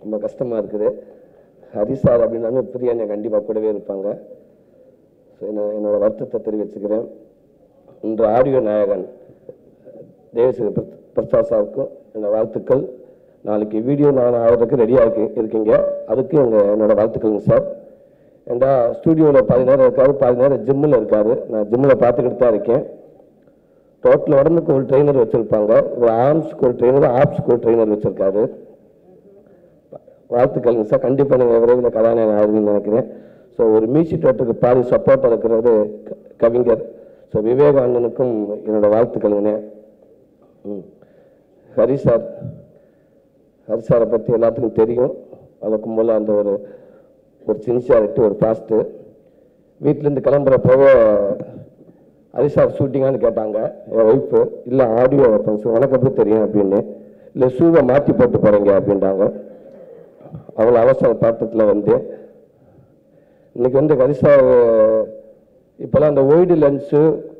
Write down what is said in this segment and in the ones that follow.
ரொம்ப கஷ்டமாக இருக்குது ஹரி சார் அப்படின்னாலுமே பிரியாணி கண்டிப்பாக கூடவே இருப்பாங்க ஸோ என்ன என்னோட வருத்தத்தை தெரிவிச்சுக்கிறேன் இன்று ஆடியோ நாயகன் தேவஸ்ரீ பிரஸ்- பிரசாத் சாருக்கும் என்னோட வாழ்த்துக்கள் நாளைக்கு வீடியோ நான் ஆகிறதுக்கு ரெடியாக இருக்கு இருக்கீங்க அதுக்கு எங்கள் என்னோட வாழ்த்துக்கள்ங்க சார் ஏண்டா ஸ்டூடியோவில் பாதி நேரம் இருக்காரு பாதி நேரம் ஜிம்மில் இருக்காரு நான் ஜிம்மில் பார்த்துக்கிட்டு தான் இருக்கேன் டோட்டல் உடம்புக்கு ஒரு ட்ரெயினர் வச்சுருப்பாங்க ஒரு ஆர்ம்ஸ்க்கு ஒரு ட்ரெயினர் ஆப்ஸ்க்கு ஒரு ட்ரெயினர் வச்சுருக்காரு வாழ்த்துக்கள்ங்க சார் கண்டிப்பாக நீங்கள் விரைவில் கதாநாயகன் ஆயிருவீங்கன்னு நினைக்கிறேன் ஸோ ஒரு மியூசிக் டோட்டருக்கு பாதி சப்போர்ட்டாக இருக்கிறது க- கவிஞர் ஸோ விவேகானந்தனுக்கும் என்னோட வாழ்த்துக்கள்ங்கண்ணே ம் ஹரி சார் ஹரி சாரை பற்றி எல்லாத்துக்கும் தெரியும் அதுக்கும் போல் அந்த ஒரு ஒரு சின்சியாரிட்டி ஒரு ஃபாஸ்ட்டு வீட்டிலேருந்து கிளம்புறப்போவே ஹரி சார் ஷூட்டிங்கான்னு கேட்டாங்க என் ஒய்ஃபு இல்லை ஆடியோ ஃபங்க்ஷன் உனக்கு எப்படி தெரியும் அப்படின்னு இல்லை ஷூவை மாற்றி போட்டு போகிறீங்க அப்படின்ட்டாங்க அவ்வளோ அவசர பாட்டத்தில் வந்து இன்னைக்கு வந்து ஹரிசா இப்போல்லாம் அந்த wide lens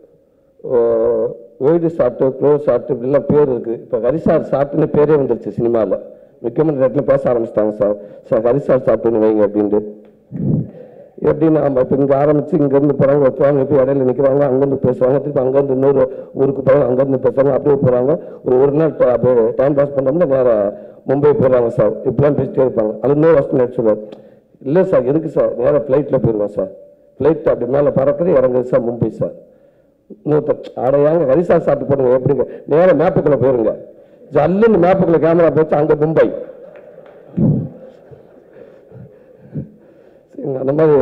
wide shot close shot இப்படிலாம் பேர் இருக்குது இப்போ ஹரிசார் ஷாட்டுன்னு பேரே வந்துருச்சு சினிமாவில் முக்கியமான இடத்துல பேச ஆரம்பிச்சிட்டாங்க சார் சார் ஹரிசார் ஷாட்டுன்னு வைங்க அப்படின்ட்டு எப்படின்னா நம்ம இப்போ இங்கே ஆரம்பிச்சு இங்கேருந்து போகிறாங்க வச்சுவாங்க இப்போ இடையில நிற்கிறாங்க அங்கேருந்து பேசுவாங்க திருப்பி அங்கேருந்து இன்னொரு ஊருக்கு போகிறாங்க அங்கேருந்து பேசுவாங்க அப்படியே போகிறாங்க ஒரு ஒரு நாள் ப- அப்படியே டைம் பாஸ் பண்ணோம்னா நேராக மும்பை போயிடுறாங்க சார் இப்படிலாம் பேசிட்டே இருப்பாங்க அது இன்னொரு வருஷம் நடிச்சுடுவார் இல்லை சார் எதுக்கு சார் நேராக ஃப்ளைட்டில் போயிடுவேன் சார் ஃப்ளைட் அப்படி மேலே பறக்குது இறங்குது சார் மும்பை சார் இன்னொருத்தர் அடையாங்க ஹரிசா சாப்பிட்டு போடுங்க எப்படிங்க நேராக மேப்புக்குள்ளே போயிருங்க ஜல்லுன்னு மேப்புக்குள்ளே கேமரா போச்சு அங்கே மும்பை சரிங்க, அந்த மாதிரி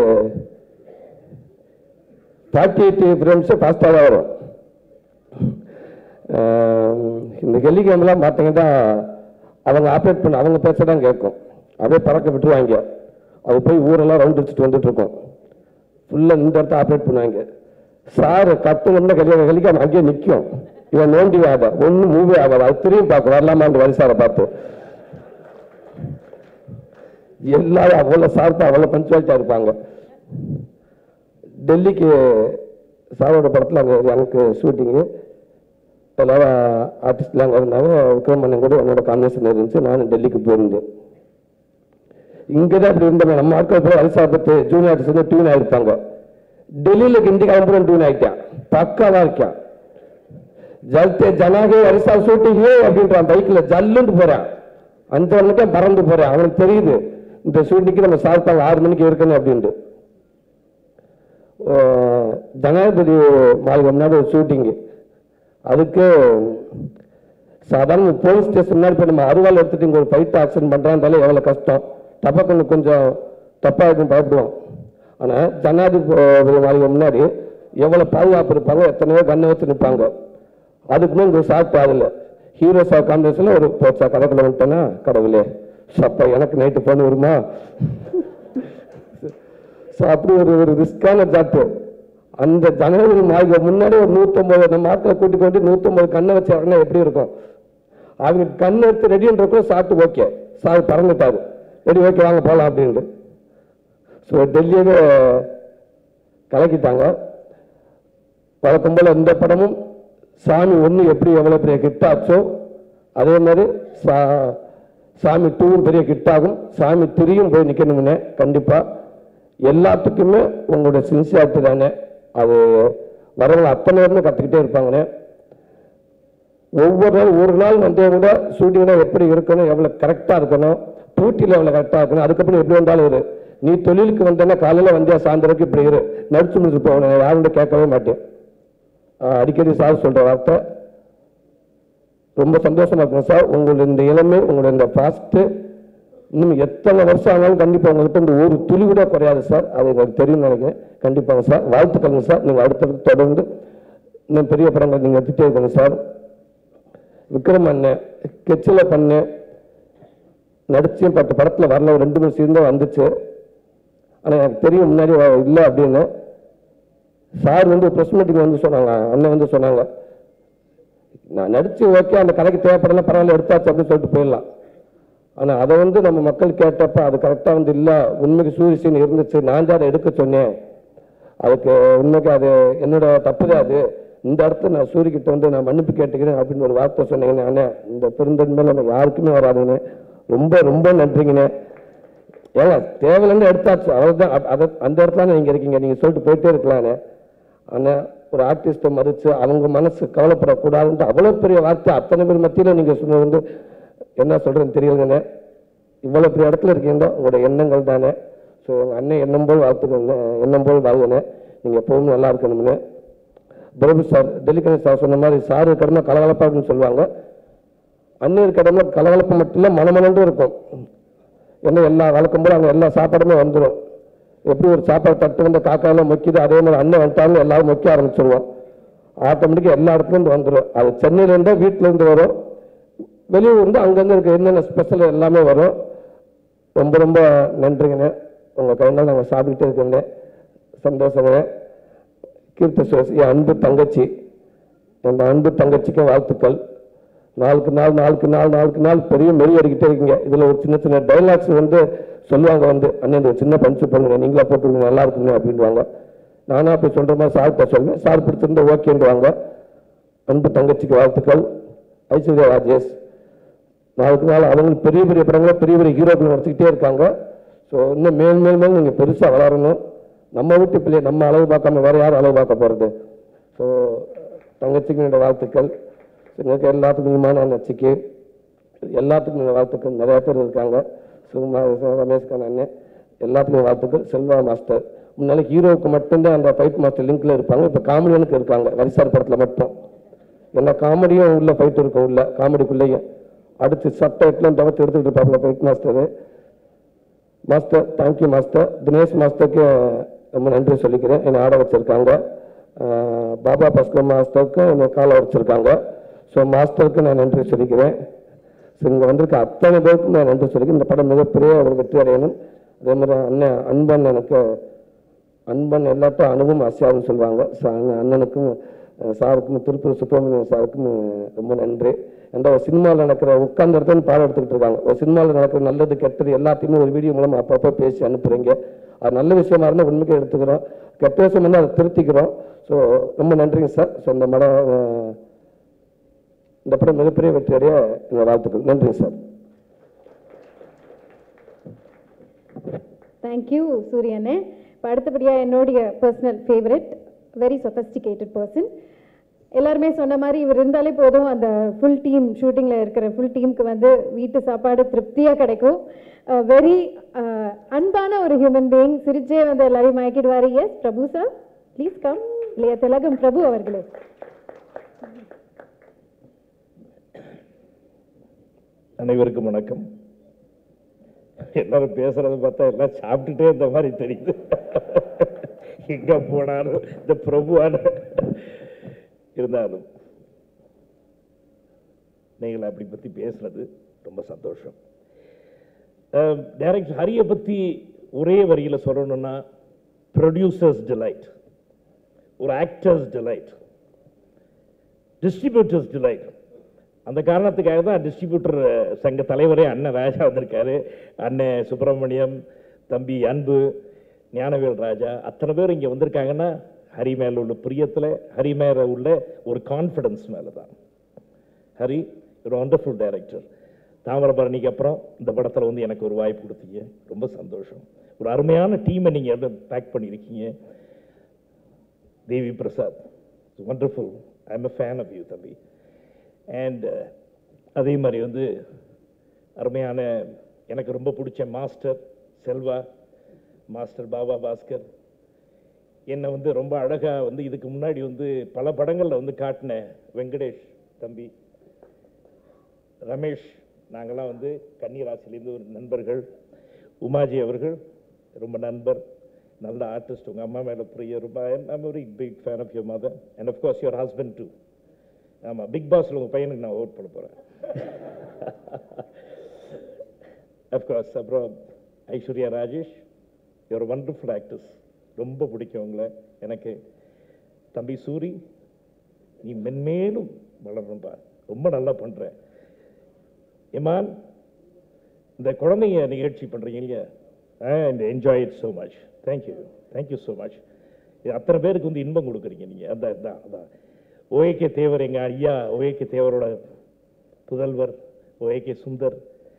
ஃபார்ட்டி எயிட் ஃப்ரேம்ஸு ஃபாஸ்ட்டாக தான் வரும் ஆஹ் இந்த ஹெலிகேம்லாம் பார்த்தீங்கன்னா அவங்க ஆப்ரேட் பண்ண அவங்க பேச தான் கேட்கும் அப்படியே பறக்க விட்டுருவாங்க அது போய் ஊரெல்லாம் ரவுண்ட் அடிச்சுட்டு வந்துட்டு இருக்கோம் ஃபுல்லாக இந்த இடத்த ஆப்ரேட் பண்ணுவாங்க சார் கத்து ஒன்று ஹெலி ஹெலிகாம் அங்கேயே நிற்கும் இவன் நோண்டி ஆகாத ஒன்றும் மூவே ஆகாது அது திரும்பி பார்க்கும் வரலாமான்னு வரி சாரை பார்த்து எல்லாரும் அவ்வளோ சார்பாக அவ்வளோ பஞ்சுவாலிட்டியாக இருப்பாங்க டெல்லிக்கு சாரோட படத்தில் அங்கே எனக்கு ஷூட்டிங்கு எல்லாரும் ஆர்டிஸ்ட்லாம் அங்கே இருந்தாங்க விக்ரமண்ணன் கூட என்னோட காம்பினேஷன் இருந்துச்சு நானும் டெல்லிக்கு போயிருந்தேன் இங்கே தான் இப்படி இருந்தவங்க நம்ம ஆட்கள் போய் அரிசா பத்து ஜூனியர் ஆர்டிஸ்ட் வந்து டியூன் ஆயிருப்பாங்க டெல்லியில் ஹிந்தி காலம்புரம் டியூன் ஆயிட்டான் பக்காவா இருக்கான் ஜல்தே ஜனாகே அரிசா ஷூட்டிங்கே அப்படின்றான் பைக்கில் ஜல்லுன்னு போறான் அஞ்சு மணிக்கே பறந்து போறான் அவனுக்கு தெரியுது இந்த ஷூட்டிங்க்கு நம்ம சாப்பிட்டாங்க ஆறு மணிக்கு இருக்கணும் அப்படின்ட்டு ஆஹ் ஜனாதிபதி மாளிகை முன்னாடி ஒரு ஷூட்டிங்கு அதுக்கு சாதாரண போலீஸ் ஸ்டேஷன் முன்னாடி போய் நம்ம அருவாள் எடுத்துட்டு இங்க ஒரு ஃபைட் ஆக்ஷன் பண்றாந்தாலே எவ்வளவு கஷ்டம் டப்பக்கண்ணு கொஞ்சம் தப்பா இருக்கும் பயப்படுவோம் ஆனா ஜனாதிபதி மாளிகை முன்னாடி எவ்வளவு பாதுகாப்பு இருப்பாங்க எத்தனையோ கண்ணை வச்சு நிற்பாங்க அதுக்குமே இங்க ஷார்ட் ஆகல ஹீரோ சார் காம்பினேஷன்ல ஒரு போச்சா கடைக்குள்ள விட்டேன்னா கடவுளே சப்பா எனக்கு நைட்டு போன் வருமா ஸோ அப்படி ஒரு ஒரு ரிஸ்கான ஜாப்பு அந்த ஜனவரி மாளிகை முன்னாடி ஒரு நூற்றம்பது நம்ம ஆட்களை கூட்டி கொண்டு நூற்றம்பது கண்ணை வச்சு இறங்கினா எப்படி இருக்கும் அவங்க கண்ணை எடுத்து ரெடின்றக்குள்ள சாப்பிட்டு ஓகே சார் பறந்துட்டாரு ரெடி ஓகே வாங்க போகலாம் அப்படின்ட்டு ஸோ டெல்லியவே கலக்கிட்டாங்க வழக்கம் போல இந்த படமும் சாமி ஒன்று எப்படி எவ்வளோ பெரிய ஹிட் ஆச்சோ அதே மாதிரி சா சாமி டூவும் பெரிய ஹிட் ஆகும் சாமி த்ரீயும் போய் நிற்கணும்னே கண்டிப்பாக எல்லாத்துக்குமே உங்களோட சின்சியாரிட்டி தானே அது வரவங்க அத்தனை பேருமே கற்றுக்கிட்டே இருப்பாங்கண்ணே ஒவ்வொரு நாள் ஒரு நாள் வந்தே கூட ஷூட்டிங்னா எப்படி இருக்கணும் எவ்வளோ கரெக்டாக இருக்கணும் டூட்டியில் எவ்வளோ கரெக்டாக இருக்கணும் அதுக்கப்புறம் எப்படி வந்தாலும் இரு நீ தொழிலுக்கு வந்தேன்னா காலையில் வந்தியா சாயந்தரத்துக்கு இப்படி இரு நடிச்சு முடிச்சு போகணும் யாருண்ட கேட்கவே மாட்டேன் ஆஹ் அடிக்கடி சார் சொல்கிற வார்த்தை ரொம்ப சந்தோஷமா இருக்குங்க சார் உங்களுடைய இந்த இளமை உங்களுடைய இந்த ஃபாஸ்ட்டு இன்னும் எத்தனை வருஷம் ஆனாலும் கண்டிப்பாக உங்கள்கிட்ட இந்த ஒரு துளி கூட குறையாது சார் அது எனக்கு தெரியும் நினைக்கிறேன் கண்டிப்பாங்க சார் வாழ்த்துக்கள்ங்க சார் நீங்கள் அடுத்தடுத்து தொடர்ந்து இன்னும் பெரிய படங்கள் நீங்கள் எடுத்துகிட்டே இருக்கீங்க சார் விக்ரம் அண்ணன் கெச்சில் பண்ணேன் நடிச்சேன் பத்து படத்தில் வரல ஒரு ரெண்டு மூணு சீன் தான் வந்துச்சு ஆனால் எனக்கு தெரியும் முன்னாடி வ- இல்லை அப்படின்னு சார் வந்து ப்ரெஸ் மீட்டிங் வந்து சொன்னாங்க அண்ணன் வந்து சொன்னாங்க நான் நடிச்சு ஓகே அந்த கதைக்கு தேவைப்படலாம் பரவாயில்ல எடுத்தாச்சு அப்படின்னு சொல்லிட்டு போயிடலாம் ஆனால் அதை வந்து நம்ம மக்கள் கேட்டப்ப அது கரெக்டாக வந்து இல்லை உண்மைக்கு சூரியசீன் இருந்துச்சு நான் தான் அதை எடுக்க சொன்னேன் அதுக்கு உண்மைக்கு அது என்னோட தப்பு தான் அது இந்த இடத்துல நான் சூரியக்கிட்ட வந்து நான் மன்னிப்பு கேட்டுக்கிறேன் அப்படின்னு ஒரு வார்த்தை சொன்னீங்கன்னு அண்ணே இந்த பெருந்தன்மையில் நம்ம யாருக்குமே வராதுன்னு ரொம்ப ரொம்ப நன்றிங்கண்ணே ஏங்க தேவையில்லைன்னு எடுத்தாச்சு அவ்வளோதான் அதை அந்த இடத்துல நீங்க இருக்கீங்க நீங்க சொல்லிட்டு போயிட்டே இருக்கலாண்ணே ஆனா ஒரு ஆர்டிஸ்ட்டை மதிச்சு அவங்க மனசு கவலைப்படக்கூடாதுன்ட்டு அவ்வளோ பெரிய வார்த்தை அத்தனை பேர் மத்தியில் நீங்க சொன்னது வந்து என்ன சொல்றேன்னு தெரியலங்கண்ணே இவ்வளோ பெரிய இடத்துல இருக்கீங்க உங்களோட எண்ணங்கள் தானே ஸோ உங்கள் அண்ணன் எண்ணம் போல் வாழ்த்துக்கங்க எண்ணம் போல் வாழ்கண்ணே நீங்கள் எப்பவும் நல்லா இருக்கணும்னு பிரபு சார் டெல்லிக்கணி சார் சொன்ன மாதிரி சாரு கடமை கலகலப்பாக இருக்குன்னு சொல்லுவாங்க அண்ணன் கடமை கலகலப்பு மட்டும் இல்லை மனமனண்டும் இருக்கும் என்ன எல்லா வழக்கம் போல அங்கே எல்லா சாப்பாடுமே வந்துடும் எப்படி ஒரு சாப்பாடு தட்டு வந்து காக்காலாம் மொக்கிது அதே மாதிரி அண்ணன் வந்துட்டாலும் எல்லாரும் மொக்க ஆரம்பிச்சிருவோம் ஆட்டோமேட்டிக்காக எல்லா இடத்துலேருந்து வந்துடும் அது சென்னையிலேருந்தே வீட்டிலேருந்து வரும் வெளியூர் இருந்து அங்கங்கே இருக்க என்னென்ன ஸ்பெஷல் எல்லாமே வரும் ரொம்ப ரொம்ப நன்றிங்கண்ணே உங்கள் கையினால் நாங்கள் சாப்பிட்டுட்டே இருக்கோங்க சந்தோஷங்க கீர்த்த சுரேஷ் என் அன்பு தங்கச்சி என் அன்பு தங்கச்சிக்கு வாழ்த்துக்கள் நாளுக்கு நாள் நாளுக்கு நாள் நாளுக்கு நாள் பெரிய மெறி அடிக்கிட்டே இருக்கீங்க இதில் ஒரு சின்ன சின்ன டைலாக்ஸ் வந்து சொல்லுவாங்க வந்து அண்ணன் இந்த ஒரு சின்ன பஞ்சு பண்ணுங்க நீங்களா போட்டுருங்க நல்லா இருக்குங்க அப்படின்வாங்க நானும் அப்படி சொல்கிற மாதிரி சார்கிட்ட சொல்லுவேன் சார் பிடிச்சிருந்தா ஓகேன்றாங்க அன்பு தங்கச்சிக்கு வாழ்த்துக்கள் ஐஸ்வர்யா ராஜேஷ் நாளுக்கு நாள் அவங்க பெரிய பெரிய படங்களை பெரிய பெரிய ஹீரோக்கள் நடிச்சுக்கிட்டே இருக்காங்க ஸோ இன்னும் மேல் மேல் மேல் நீங்கள் பெருசாக வளரணும் நம்ம வீட்டு பிள்ளைய நம்ம அளவு பார்க்காம வேற யாரும் அளவு பார்க்க போகிறது ஸோ தங்கச்சிக்கு என்னோட வாழ்த்துக்கள் எங்களுக்கு எல்லாத்துக்கும் விமான நச்சிக்கு எல்லாத்துக்கும் என்னோட வாழ்த்துக்கள் நிறைய பேர் இருக்காங்க சுகுமா ரமேஷ்கான் அண்ணன் எல்லாத்துக்கும் வாழ்த்துக்கள் செல்வா மாஸ்டர் முன்னால ஹீரோவுக்கு மட்டும்தான் அந்த ஃபைட் மாஸ்டர் லிங்க்ல இருப்பாங்க இப்போ காமெடியனுக்கு இருக்காங்க வரிசார் படத்தில் மட்டும் என்ன காமெடியும் உள்ள ஃபைட் இருக்கும் உள்ள காமெடிக்குள்ளேயே அடுத்து சப்டைட்லாம் தவிர்த்து எடுத்துக்கிட்டு இருப்பாப்புல fight master master thank you master Dinesh மாஸ்டருக்கு ரொம்ப நன்றி சொல்லிக்கிறேன் என்னை ஆட வச்சிருக்காங்க அஹ் பாபா பாஸ்கர் மாஸ்டருக்கு என்னை கால வச்சிருக்காங்க ஸோ மாஸ்டருக்கு நான் நன்றி சொல்லிக்கிறேன் ஸோ இங்கே வந்திருக்க அத்தனை பேருக்கும் நான் நன்றி சொல்லிக்கிறேன் இந்த படம் மிகப்பெரிய ஒரு வெற்றி அடையணும் அதே மாதிரி அண்ணன் அன்பன் எனக்கு அன்பன் எல்லாத்தையும் அணுவும் ஆசையாகவும் சொல்லுவாங்க ஸோ அண்ணன் அண்ணனுக்கும் அஹ் சாருக்கும் திருப்பூர் சுப்பிரமணியம் சாருக்கும் அஹ் ரொம்ப நன்றி அந்த ஒரு சினிமாவில் நடக்கிற உட்கார்ந்த இடத்துல பாடம் எடுத்துக்கிட்டு இருக்காங்க ஒரு சினிமாவில் நடக்கிற நல்லது கெட்டது எல்லாத்தையுமே ஒரு வீடியோ மூலம் அப்பப்போ பேசி அனுப்புறீங்க அது நல்ல விஷயமா இருந்தால் உண்மைக்கு எடுத்துக்கிறோம் கெட்ட விஷயம் இருந்தால் அதை திருத்திக்கிறோம் ஸோ ரொம்ப நன்றிங்க சார் ஸோ இந்த படம் அஹ், இந்த படம் மிகப்பெரிய வெற்றி அடைய எங்கள் வாழ்த்துக்கள் நன்றிங்க சார் தேங்க்யூ சூரியனே இப்போ அடுத்தபடியாக என்னுடைய personal favourite very sophisticated person எல்லாருமே சொன்ன மாதிரி இவர் இருந்தாலே போதும் அந்த ஃபுல் டீம் ஷூட்டிங்கில் இருக்கிற ஃபுல் டீமுக்கு வந்து வீட்டு சாப்பாடு திருப்தியாக கிடைக்கும் வெரி அன்பான ஒரு ஹியூமன் பீயிங் சிரிச்சே வந்து எல்லாரையும் மயக்கிடுவார் yes Prabhu sir please come இல்லையா திலகம் பிரபு அவர்களே அனைவருக்கும் வணக்கம் எல்லாரும் பேசுறத பார்த்தா எல்லாம் சாப்பிட்டுட்டே இருந்த மாதிரி தெரியுது எங்க போனாலும் இந்த பிரபுவான இருந்தாலும் நீங்கள் அப்படி பத்தி பேசுனது ரொம்ப சந்தோஷம் டைரக்டர் ஹரியை பத்தி ஒரே வரியில சொல்லணும்னா ப்ரொடியூசர்ஸ் டிலைட் ஒரு ஆக்டர்ஸ் டிலைட் டிஸ்ட்ரிபியூட்டர்ஸ் டிலைட் அந்த காரணத்துக்காக தான் டிஸ்ட்ரிபியூட்டர் சங்க தலைவரே அண்ணன் ராஜா வந்திருக்காரு அண்ணன் சுப்பிரமணியம் தம்பி அன்பு ஞானவேல் ராஜா அத்தனை பேர் இங்கே வந்திருக்காங்கன்னா ஹரி மேல உள்ள பிரியத்தில் ஹரி மேல உள்ள ஒரு கான்ஃபிடன்ஸ் மேலே தான் ஹரி ஒரு வண்டர்ஃபுல் டைரக்டர் தாமிரபரணிக்கு அப்புறம் இந்த படத்தில் வந்து எனக்கு ஒரு வாய்ப்பு கொடுத்தீங்க ரொம்ப சந்தோஷம் ஒரு அருமையான டீமை நீங்கள் வந்து பேக் பண்ணியிருக்கீங்க Devi Prasad wonderful I am a fan of you தம்பி அண்ட் அதே மாதிரி வந்து அருமையான எனக்கு ரொம்ப பிடிச்ச மாஸ்டர் செல்வா மாஸ்டர் பாபா பாஸ்கர் என்னை வந்து ரொம்ப அழகாக வந்து இதுக்கு முன்னாடி வந்து பல படங்களில் வந்து காட்டின வெங்கடேஷ் தம்பி ரமேஷ் நாங்கள்லாம் வந்து கன்னிராசிலேருந்து ஒரு நண்பர்கள் உமாஜி அவர்கள் ரொம்ப நண்பர் நல்ல ஆர்டிஸ்ட் உங்கள் அம்மா மேலே புரிய ரொம்ப I'm very big fan of your mother and of course your husband too ஆமாம் பிக் பாஸில் உங்கள் பையனுக்கு நான் ஓட் பண்ண போகிறேன் அஃப்கோர்ஸ் அப்புறம் Aishwarya Rajesh your wonderful actors ரொம்ப பிடிக்கும் உங்களை எனக்கு தம்பி சூரி நீ மென்மேலும் வளரணும்பா ரொம்ப நல்லா பண்ற இமான் இந்த குழந்தைங்க நிகழ்ச்சி பண்றீங்க இல்லையா and enjoy it so much thank you thank you so much இது அத்தனை பேருக்கு வந்து இன்பம் கொடுக்குறீங்க நீங்கள் அந்த அதான் அதான் ஓஏகே தேவர் எங்கள் ஐயா ஓஏகே தேவரோட புதல்வர் ஓஏகே சுந்தர்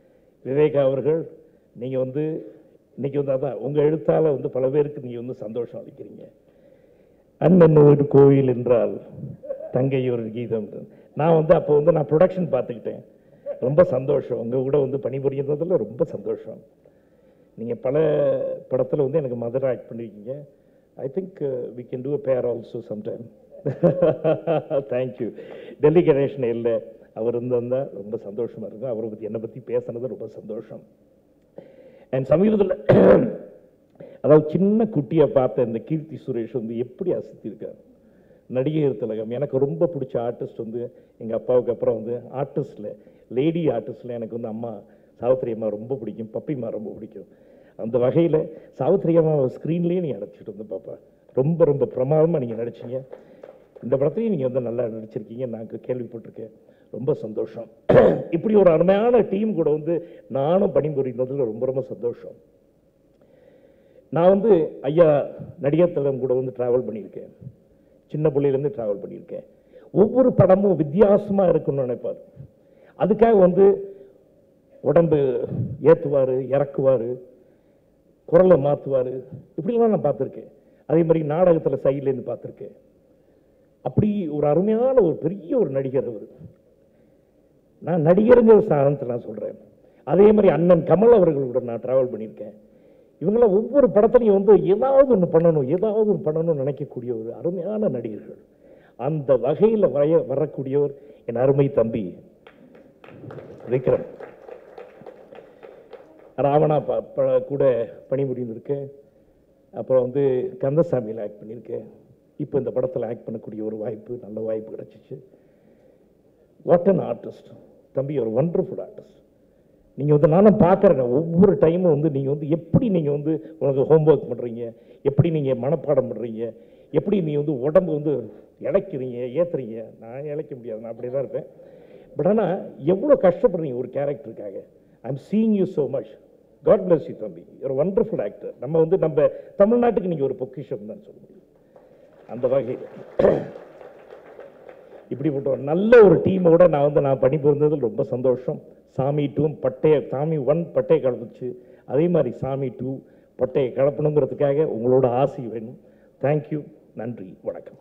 விவேகா அவர்கள் நீங்கள் வந்து இன்னைக்கு வந்து அதான் உங்கள் எழுத்தால் வந்து பல பேருக்கு நீங்கள் வந்து சந்தோஷம் அளிக்கிறீங்க அண்ணன் ஒரு கோயில் என்றால் தங்கை ஒரு கீதம் நான் வந்து அப்போ வந்து நான் ப்ரொடக்ஷன் பார்த்துக்கிட்டேன் ரொம்ப சந்தோஷம் உங்கள் கூட வந்து பணிபுரியுறதுல ரொம்ப சந்தோஷம் நீங்கள் பல படத்தில் வந்து எனக்கு மதர் ஆக்ட் பண்ணியிருக்கீங்க I think we can do a pair also sometime thank you Delhi Ganesan இல்லை அவர் இருந்திருந்தா ரொம்ப சந்தோஷமாக இருக்கும் அவரை பற்றி என்னை பற்றி பேசுனது ரொம்ப சந்தோஷம் அண்ட் சமீபத்தில் அதாவது சின்ன குட்டியை பார்த்த இந்த கீர்த்தி சுரேஷ் வந்து எப்படி அசத்திருக்காரு நடிகர் திலகம் எனக்கு ரொம்ப பிடிச்ச ஆர்டிஸ்ட் வந்து எங்கள் அப்பாவுக்கு அப்புறம் வந்து ஆர்டிஸ்டில் லேடி ஆர்டிஸ்டில் எனக்கு வந்து அம்மா சாவித்திரி அம்மா ரொம்ப பிடிக்கும் பப்பிம்மா ரொம்ப பிடிக்கும் அந்த வகையில் சாவித்திரி அம்மா ஸ்க்ரீன்லேயே நீ அடைச்சிட்டு வந்து பாப்பா ரொம்ப ரொம்ப பிரமாதமாக நீங்கள் நடிச்சீங்க இந்த படத்துலையும் நீங்கள் வந்து நல்லா நடிச்சிருக்கீங்க நான் கேள்விப்பட்டிருக்கேன் ரொம்ப சந்தோஷம் இப்படி ஒரு அருமையான டீம் கூட வந்து நானும் பணிபுரிந்ததில் ரொம்ப ரொம்ப சந்தோஷம் நான் வந்து ஐயா நடிகர் திலகம் கூட வந்து ட்ராவல் பண்ணியிருக்கேன் சின்ன பிள்ளையிலேருந்து ட்ராவல் பண்ணியிருக்கேன் ஒவ்வொரு படமும் வித்தியாசமாக இருக்குன்னு நினைப்பார் அதுக்காக வந்து உடம்பு ஏற்றுவார் இறக்குவார் குரலை மாற்றுவார் இப்படிலாம் நான் பார்த்துருக்கேன் அதே மாதிரி நாடகத்தில் சைட்லேருந்து பார்த்துருக்கேன் அப்படி ஒரு அருமையான ஒரு பெரிய ஒரு நடிகர் அவர் நான் நடிகருங்கிற சாதனத்தை நான் சொல்கிறேன் அதே மாதிரி அண்ணன் கமல் அவர்களோட நான் ட்ராவல் பண்ணியிருக்கேன் இவங்களாம் ஒவ்வொரு படத்துலையும் வந்து ஏதாவது ஒன்று பண்ணணும் ஏதாவது ஒன்று பண்ணணும்னு நினைக்கக்கூடிய ஒரு அருமையான நடிகர்கள் அந்த வகையில் வரைய வரக்கூடியவர் என் அருமை தம்பி விக்ரம் ராவணா ப ப- கூட பணிபுரிந்திருக்கேன் அப்புறம் வந்து கந்தசாமியில் ஆக்ட் பண்ணியிருக்கேன் இப்போ இந்த படத்தில் ஆக்ட் பண்ணக்கூடிய ஒரு வாய்ப்பு நல்ல வாய்ப்பு கிடச்சிச்சு வாட் அன் ஆர்டிஸ்ட் தம்பி ஒரு ஒண்டர்ஃபுல் ஆர்டிஸ்ட் நீங்கள் வந்து நானும் பார்க்குறேன் ஒவ்வொரு டைமும் வந்து நீங்கள் வந்து எப்படி நீங்கள் வந்து உனக்கு ஹோம்ஒர்க் பண்ணுறீங்க எப்படி நீங்கள் மனப்பாடம் பண்ணுறீங்க எப்படி நீ வந்து உடம்பு வந்து இழைக்கிறீங்க ஏற்றுறீங்க நான் இழைக்க முடியாது நான் அப்படியே தான் இருப்பேன் பட் ஆனால் எவ்வளோ கஷ்டப்படுறீங்க ஒரு கேரக்டருக்காக I am seeing you so much God bless you தம்பி ஒரு ஒண்டர்ஃபுல் ஆக்டர் நம்ம வந்து நம்ம தமிழ்நாட்டுக்கு நீங்கள் ஒரு பொக்கிஷம் தான் சொல்ல முடியும் அந்த வகையில் இப்படிப்பட்ட ஒரு நல்ல ஒரு டீமோட நான் வந்து நான் பணிபுரிந்ததில் ரொம்ப சந்தோஷம் சாமி டூ பட்டைய சாமி ஒன் பட்டையை கலப்புச்சு அதே மாதிரி சாமி டூ பட்டையை கலப்பணுங்கிறதுக்காக உங்களோட ஆசை வேணும் தேங்க்யூ நன்றி வணக்கம்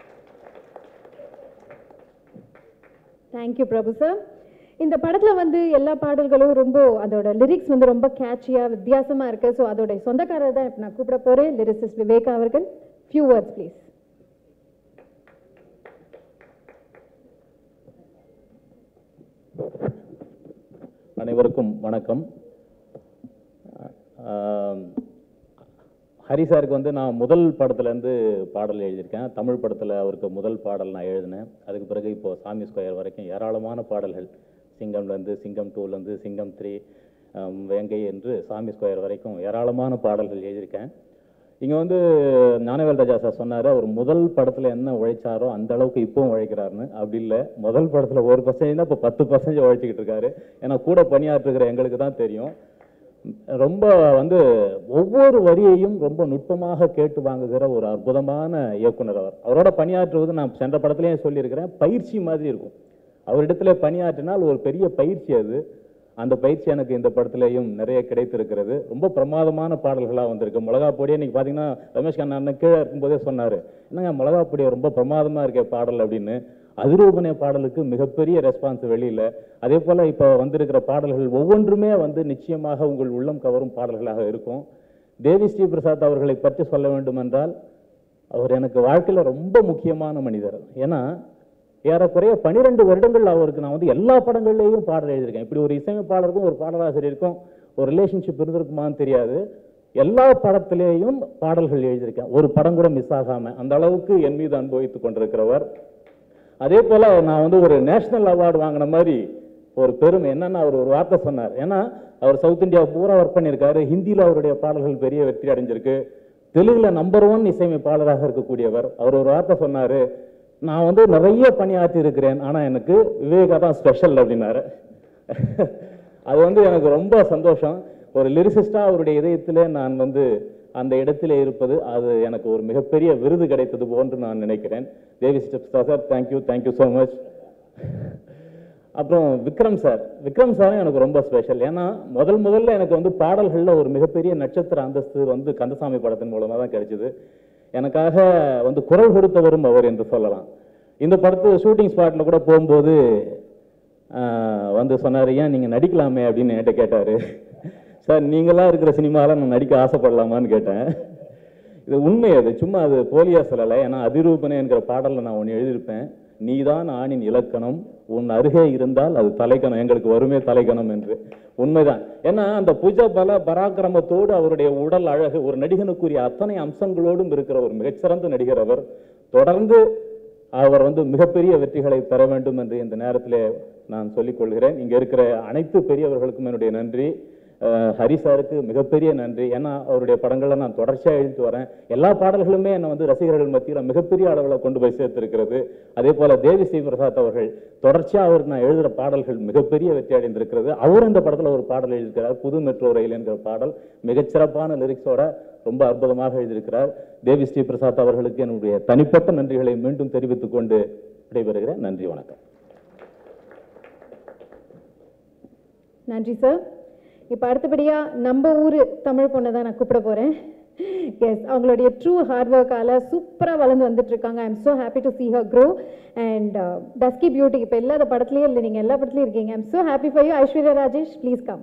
தேங்க்யூ பிரபு சார் இந்த படத்துல வந்து எல்லா பாடல்களும் ரொம்ப அதோட லிரிக்ஸ் வந்து ரொம்ப கேட்சியா வித்தியாசமா இருக்கு ஸோ அதோட சொந்தக்காரர் தான் இப்ப நான் கூப்பிட போறேன் லிரிசிஸ்ட் விவேகா அவர்கள் ஃபியூ வேர்ட்ஸ் ப்ளீஸ் அனைவருக்கும் வணக்கம் ஆம், ஹரி சாருக்கு வந்து நான் முதல் படத்துலேருந்து பாடல் எழுதியிருக்கேன் தமிழ் படத்தில் அவருக்கு முதல் பாடல் நான் எழுதினேன் அதுக்கு பிறகு இப்போ சாமி ஸ்கொயர் வரைக்கும் ஏராளமான பாடல்கள் சிங்கம்லேருந்து சிங்கம் டூலேருந்து சிங்கம் த்ரீ வேங்கை என்று சாமி ஸ்கொயர் வரைக்கும் ஏராளமான பாடல்கள் எழுதியிருக்கேன் இங்கே வந்து ஞானவேல் ராஜா சார் சொன்னார் அவர் முதல் படத்தில் என்ன உழைச்சாரோ அந்த அளவுக்கு இப்போவும் உழைக்கிறாருன்னு அப்படி இல்லை முதல் படத்தில் ஒரு பர்சன்டேஜ் தான் இப்போ பத்து பர்சன்டேஜ் உழைச்சிக்கிட்டு இருக்காரு ஏன்னா கூட பணியாற்றுகிற எங்களுக்கு தான் தெரியும் ரொம்ப வந்து ஒவ்வொரு வரியையும் ரொம்ப நுட்பமாக கேட்டு வாங்குகிற ஒரு அற்புதமான இயக்குனர் அவர் அவரோட பணியாற்றுவது நான் சென்ற படத்துலேயும் சொல்லியிருக்கிறேன் பயிற்சி மாதிரி இருக்கும் அவரிடத்துல பணியாற்றினால் ஒரு பெரிய பயிற்சி அது அந்த பயிற்சி எனக்கு இந்த படத்துலையும் நிறைய கிடைத்திருக்கிறது ரொம்ப பிரமாதமான பாடல்களாக வந்திருக்கு மிளகா பொடி இன்னைக்கு பார்த்தீங்கன்னா ரமேஷ் கண்ணா அண்ணன் கீழே இருக்கும்போதே சொன்னார் என்னங்க மிளகா பொடி ரொம்ப பிரமாதமாக இருக்கே பாடல் அப்படின்னு அதிரூபனே பாடலுக்கு மிகப்பெரிய ரெஸ்பான்ஸ் வெளியில அதே போல இப்போ வந்திருக்கிற பாடல்கள் ஒவ்வொன்றுமே வந்து நிச்சயமாக உங்கள் உள்ளம் கவரும் பாடல்களாக இருக்கும் தேவி ஸ்ரீ பிரசாத் அவர்களை பற்றி சொல்ல வேண்டும் என்றால் அவர் எனக்கு வாழ்க்கையில ரொம்ப முக்கியமான மனிதர் ஏன்னா ஏறக்குறைய பன்னிரெண்டு வருடங்கள் அவருக்கு நான் வந்து எல்லா படங்கள்லேயும் பாடல் எழுதியிருக்கேன் இப்படி ஒரு இசையமைப்பாளருக்கும் ஒரு பாடலாசிரியருக்கும் ஒரு ரிலேஷன்ஷிப் இருந்திருக்குமான்னு தெரியாது எல்லா படத்திலேயும் பாடல்கள் எழுதியிருக்கேன் ஒரு படம் கூட மிஸ் ஆகாம அந்த அளவுக்கு என் மீது அனுபவித்துக் கொண்டிருக்கிறவர் அதே போல நான் வந்து ஒரு நேஷனல் அவார்டு வாங்கின மாதிரி ஒரு பெருமை என்னன்னா அவர் ஒரு வார்த்தை சொன்னார் ஏன்னா அவர் சவுத் இந்தியா பூரா ஒர்க் பண்ணியிருக்காரு ஹிந்தியில் அவருடைய பாடல்கள் பெரிய வெற்றி அடைஞ்சிருக்கு தெலுங்குல நம்பர் ஒன் இசையமைப்பாளராக இருக்கக்கூடியவர் அவர் ஒரு வார்த்தை சொன்னாரு நான் வந்து நிறைய பணியாற்றி இருக்கிறேன் ஆனா எனக்கு விவேகா தான் ஸ்பெஷல் அப்படின்னாரு அது வந்து எனக்கு ரொம்ப சந்தோஷம் ஒரு லிரிசிஸ்டா அவருடைய இதயத்திலே நான் வந்து அந்த இடத்திலே இருப்பது அது எனக்கு ஒரு மிகப்பெரிய விருது கிடைத்தது போன்று நான் நினைக்கிறேன் Devi sir thank you thank you so much அப்புறம் விக்ரம் சார் விக்ரம் சாரும் எனக்கு ரொம்ப ஸ்பெஷல் ஏன்னா முதல் முதல்ல எனக்கு வந்து பாடல்களில் ஒரு மிகப்பெரிய நட்சத்திர அந்தஸ்து வந்து கந்தசாமி படத்தின் மூலமாக தான் கிடைச்சது எனக்காக வந்து குரல் கொடுத்தவரும் அவர் என்று சொல்லலாம் இந்த படத்து ஷூட்டிங் ஸ்பாட்டில் கூட போகும்போது ஆஹ், வந்து சொன்னார் ஏன் நீங்கள் நடிக்கலாமே அப்படின்னு என்கிட்ட கேட்டார் சார் நீங்களாம் இருக்கிற சினிமாவில் நான் நடிக்க ஆசைப்படலாமான்னு கேட்டேன் இது உண்மை அது சும்மா அது போலியா சொல்லலை ஏன்னா அதிரூபனே என்கிற பாடலில் நான் ஒன்று எழுதியிருப்பேன் நீதான் ஆணின் இலக்கணம் உன் அருகே இருந்தால் அது தலைக்கணம் எங்களுக்கு வருமே தலைக்கணம் என்று உண்மைதான் ஏன்னா அந்த புஜ பல பராக்கிரமத்தோடு அவருடைய உடல் அழகு ஒரு நடிகனுக்குரிய அத்தனை அம்சங்களோடும் இருக்கிற ஒரு மிகச்சிறந்த நடிகர் அவர் தொடர்ந்து அவர் வந்து மிகப்பெரிய வெற்றிகளை பெற வேண்டும் என்று இந்த நேரத்திலே நான் சொல்லிக் கொள்கிறேன் இங்க இருக்கிற அனைத்து பெரியவர்களுக்கும் என்னுடைய நன்றி அஹ் ஹரி சாருக்கு மிகப்பெரிய நன்றி ஏன்னா அவருடைய படங்களை நான் தொடர்ச்சியாக எழுதிட்டு வரேன் எல்லா பாடல்களுமே என்னை வந்து ரசிகர்கள் மத்தியில் மிகப்பெரிய அளவில் கொண்டு போய் சேர்த்திருக்கிறது அதே போல தேவி ஸ்ரீ பிரசாத் அவர்கள் தொடர்ச்சியாக அவர் நான் எழுதுகிற பாடல்கள் மிகப்பெரிய வெற்றி அடைந்திருக்கிறது அவர் இந்த படத்தில் ஒரு பாடல் எழுதியிருக்கிறார் புது மெட்ரோ ரயில் என்கிற பாடல் மிகச்சிறப்பான லிரிக்ஸோட ரொம்ப அற்புதமாக எழுதியிருக்கிறார் தேவி ஸ்ரீ பிரசாத் அவர்களுக்கு என்னுடைய தனிப்பட்ட நன்றிகளை மீண்டும் தெரிவித்துக் கொண்டு விடைபெறுகிறேன் நன்றி வணக்கம் நன்றி சார் இப்போ அடுத்தபடியாக நம்ம ஊர் தமிழ் பொண்ணை தான் நான் கூப்பிட போகிறேன் எஸ் அவங்களுடைய ட்ரூ ஹார்ட் ஒர்க்கால் சூப்பராக வளர்ந்து வந்துட்டு இருக்காங்க I am so happy to see her grow and dusky beauty இப்போ இல்லாத படத்துலேயே இல்லை நீங்கள் எல்லா படத்துலையும் இருக்கீங்க I am so happy for you Aishwarya Rajesh please come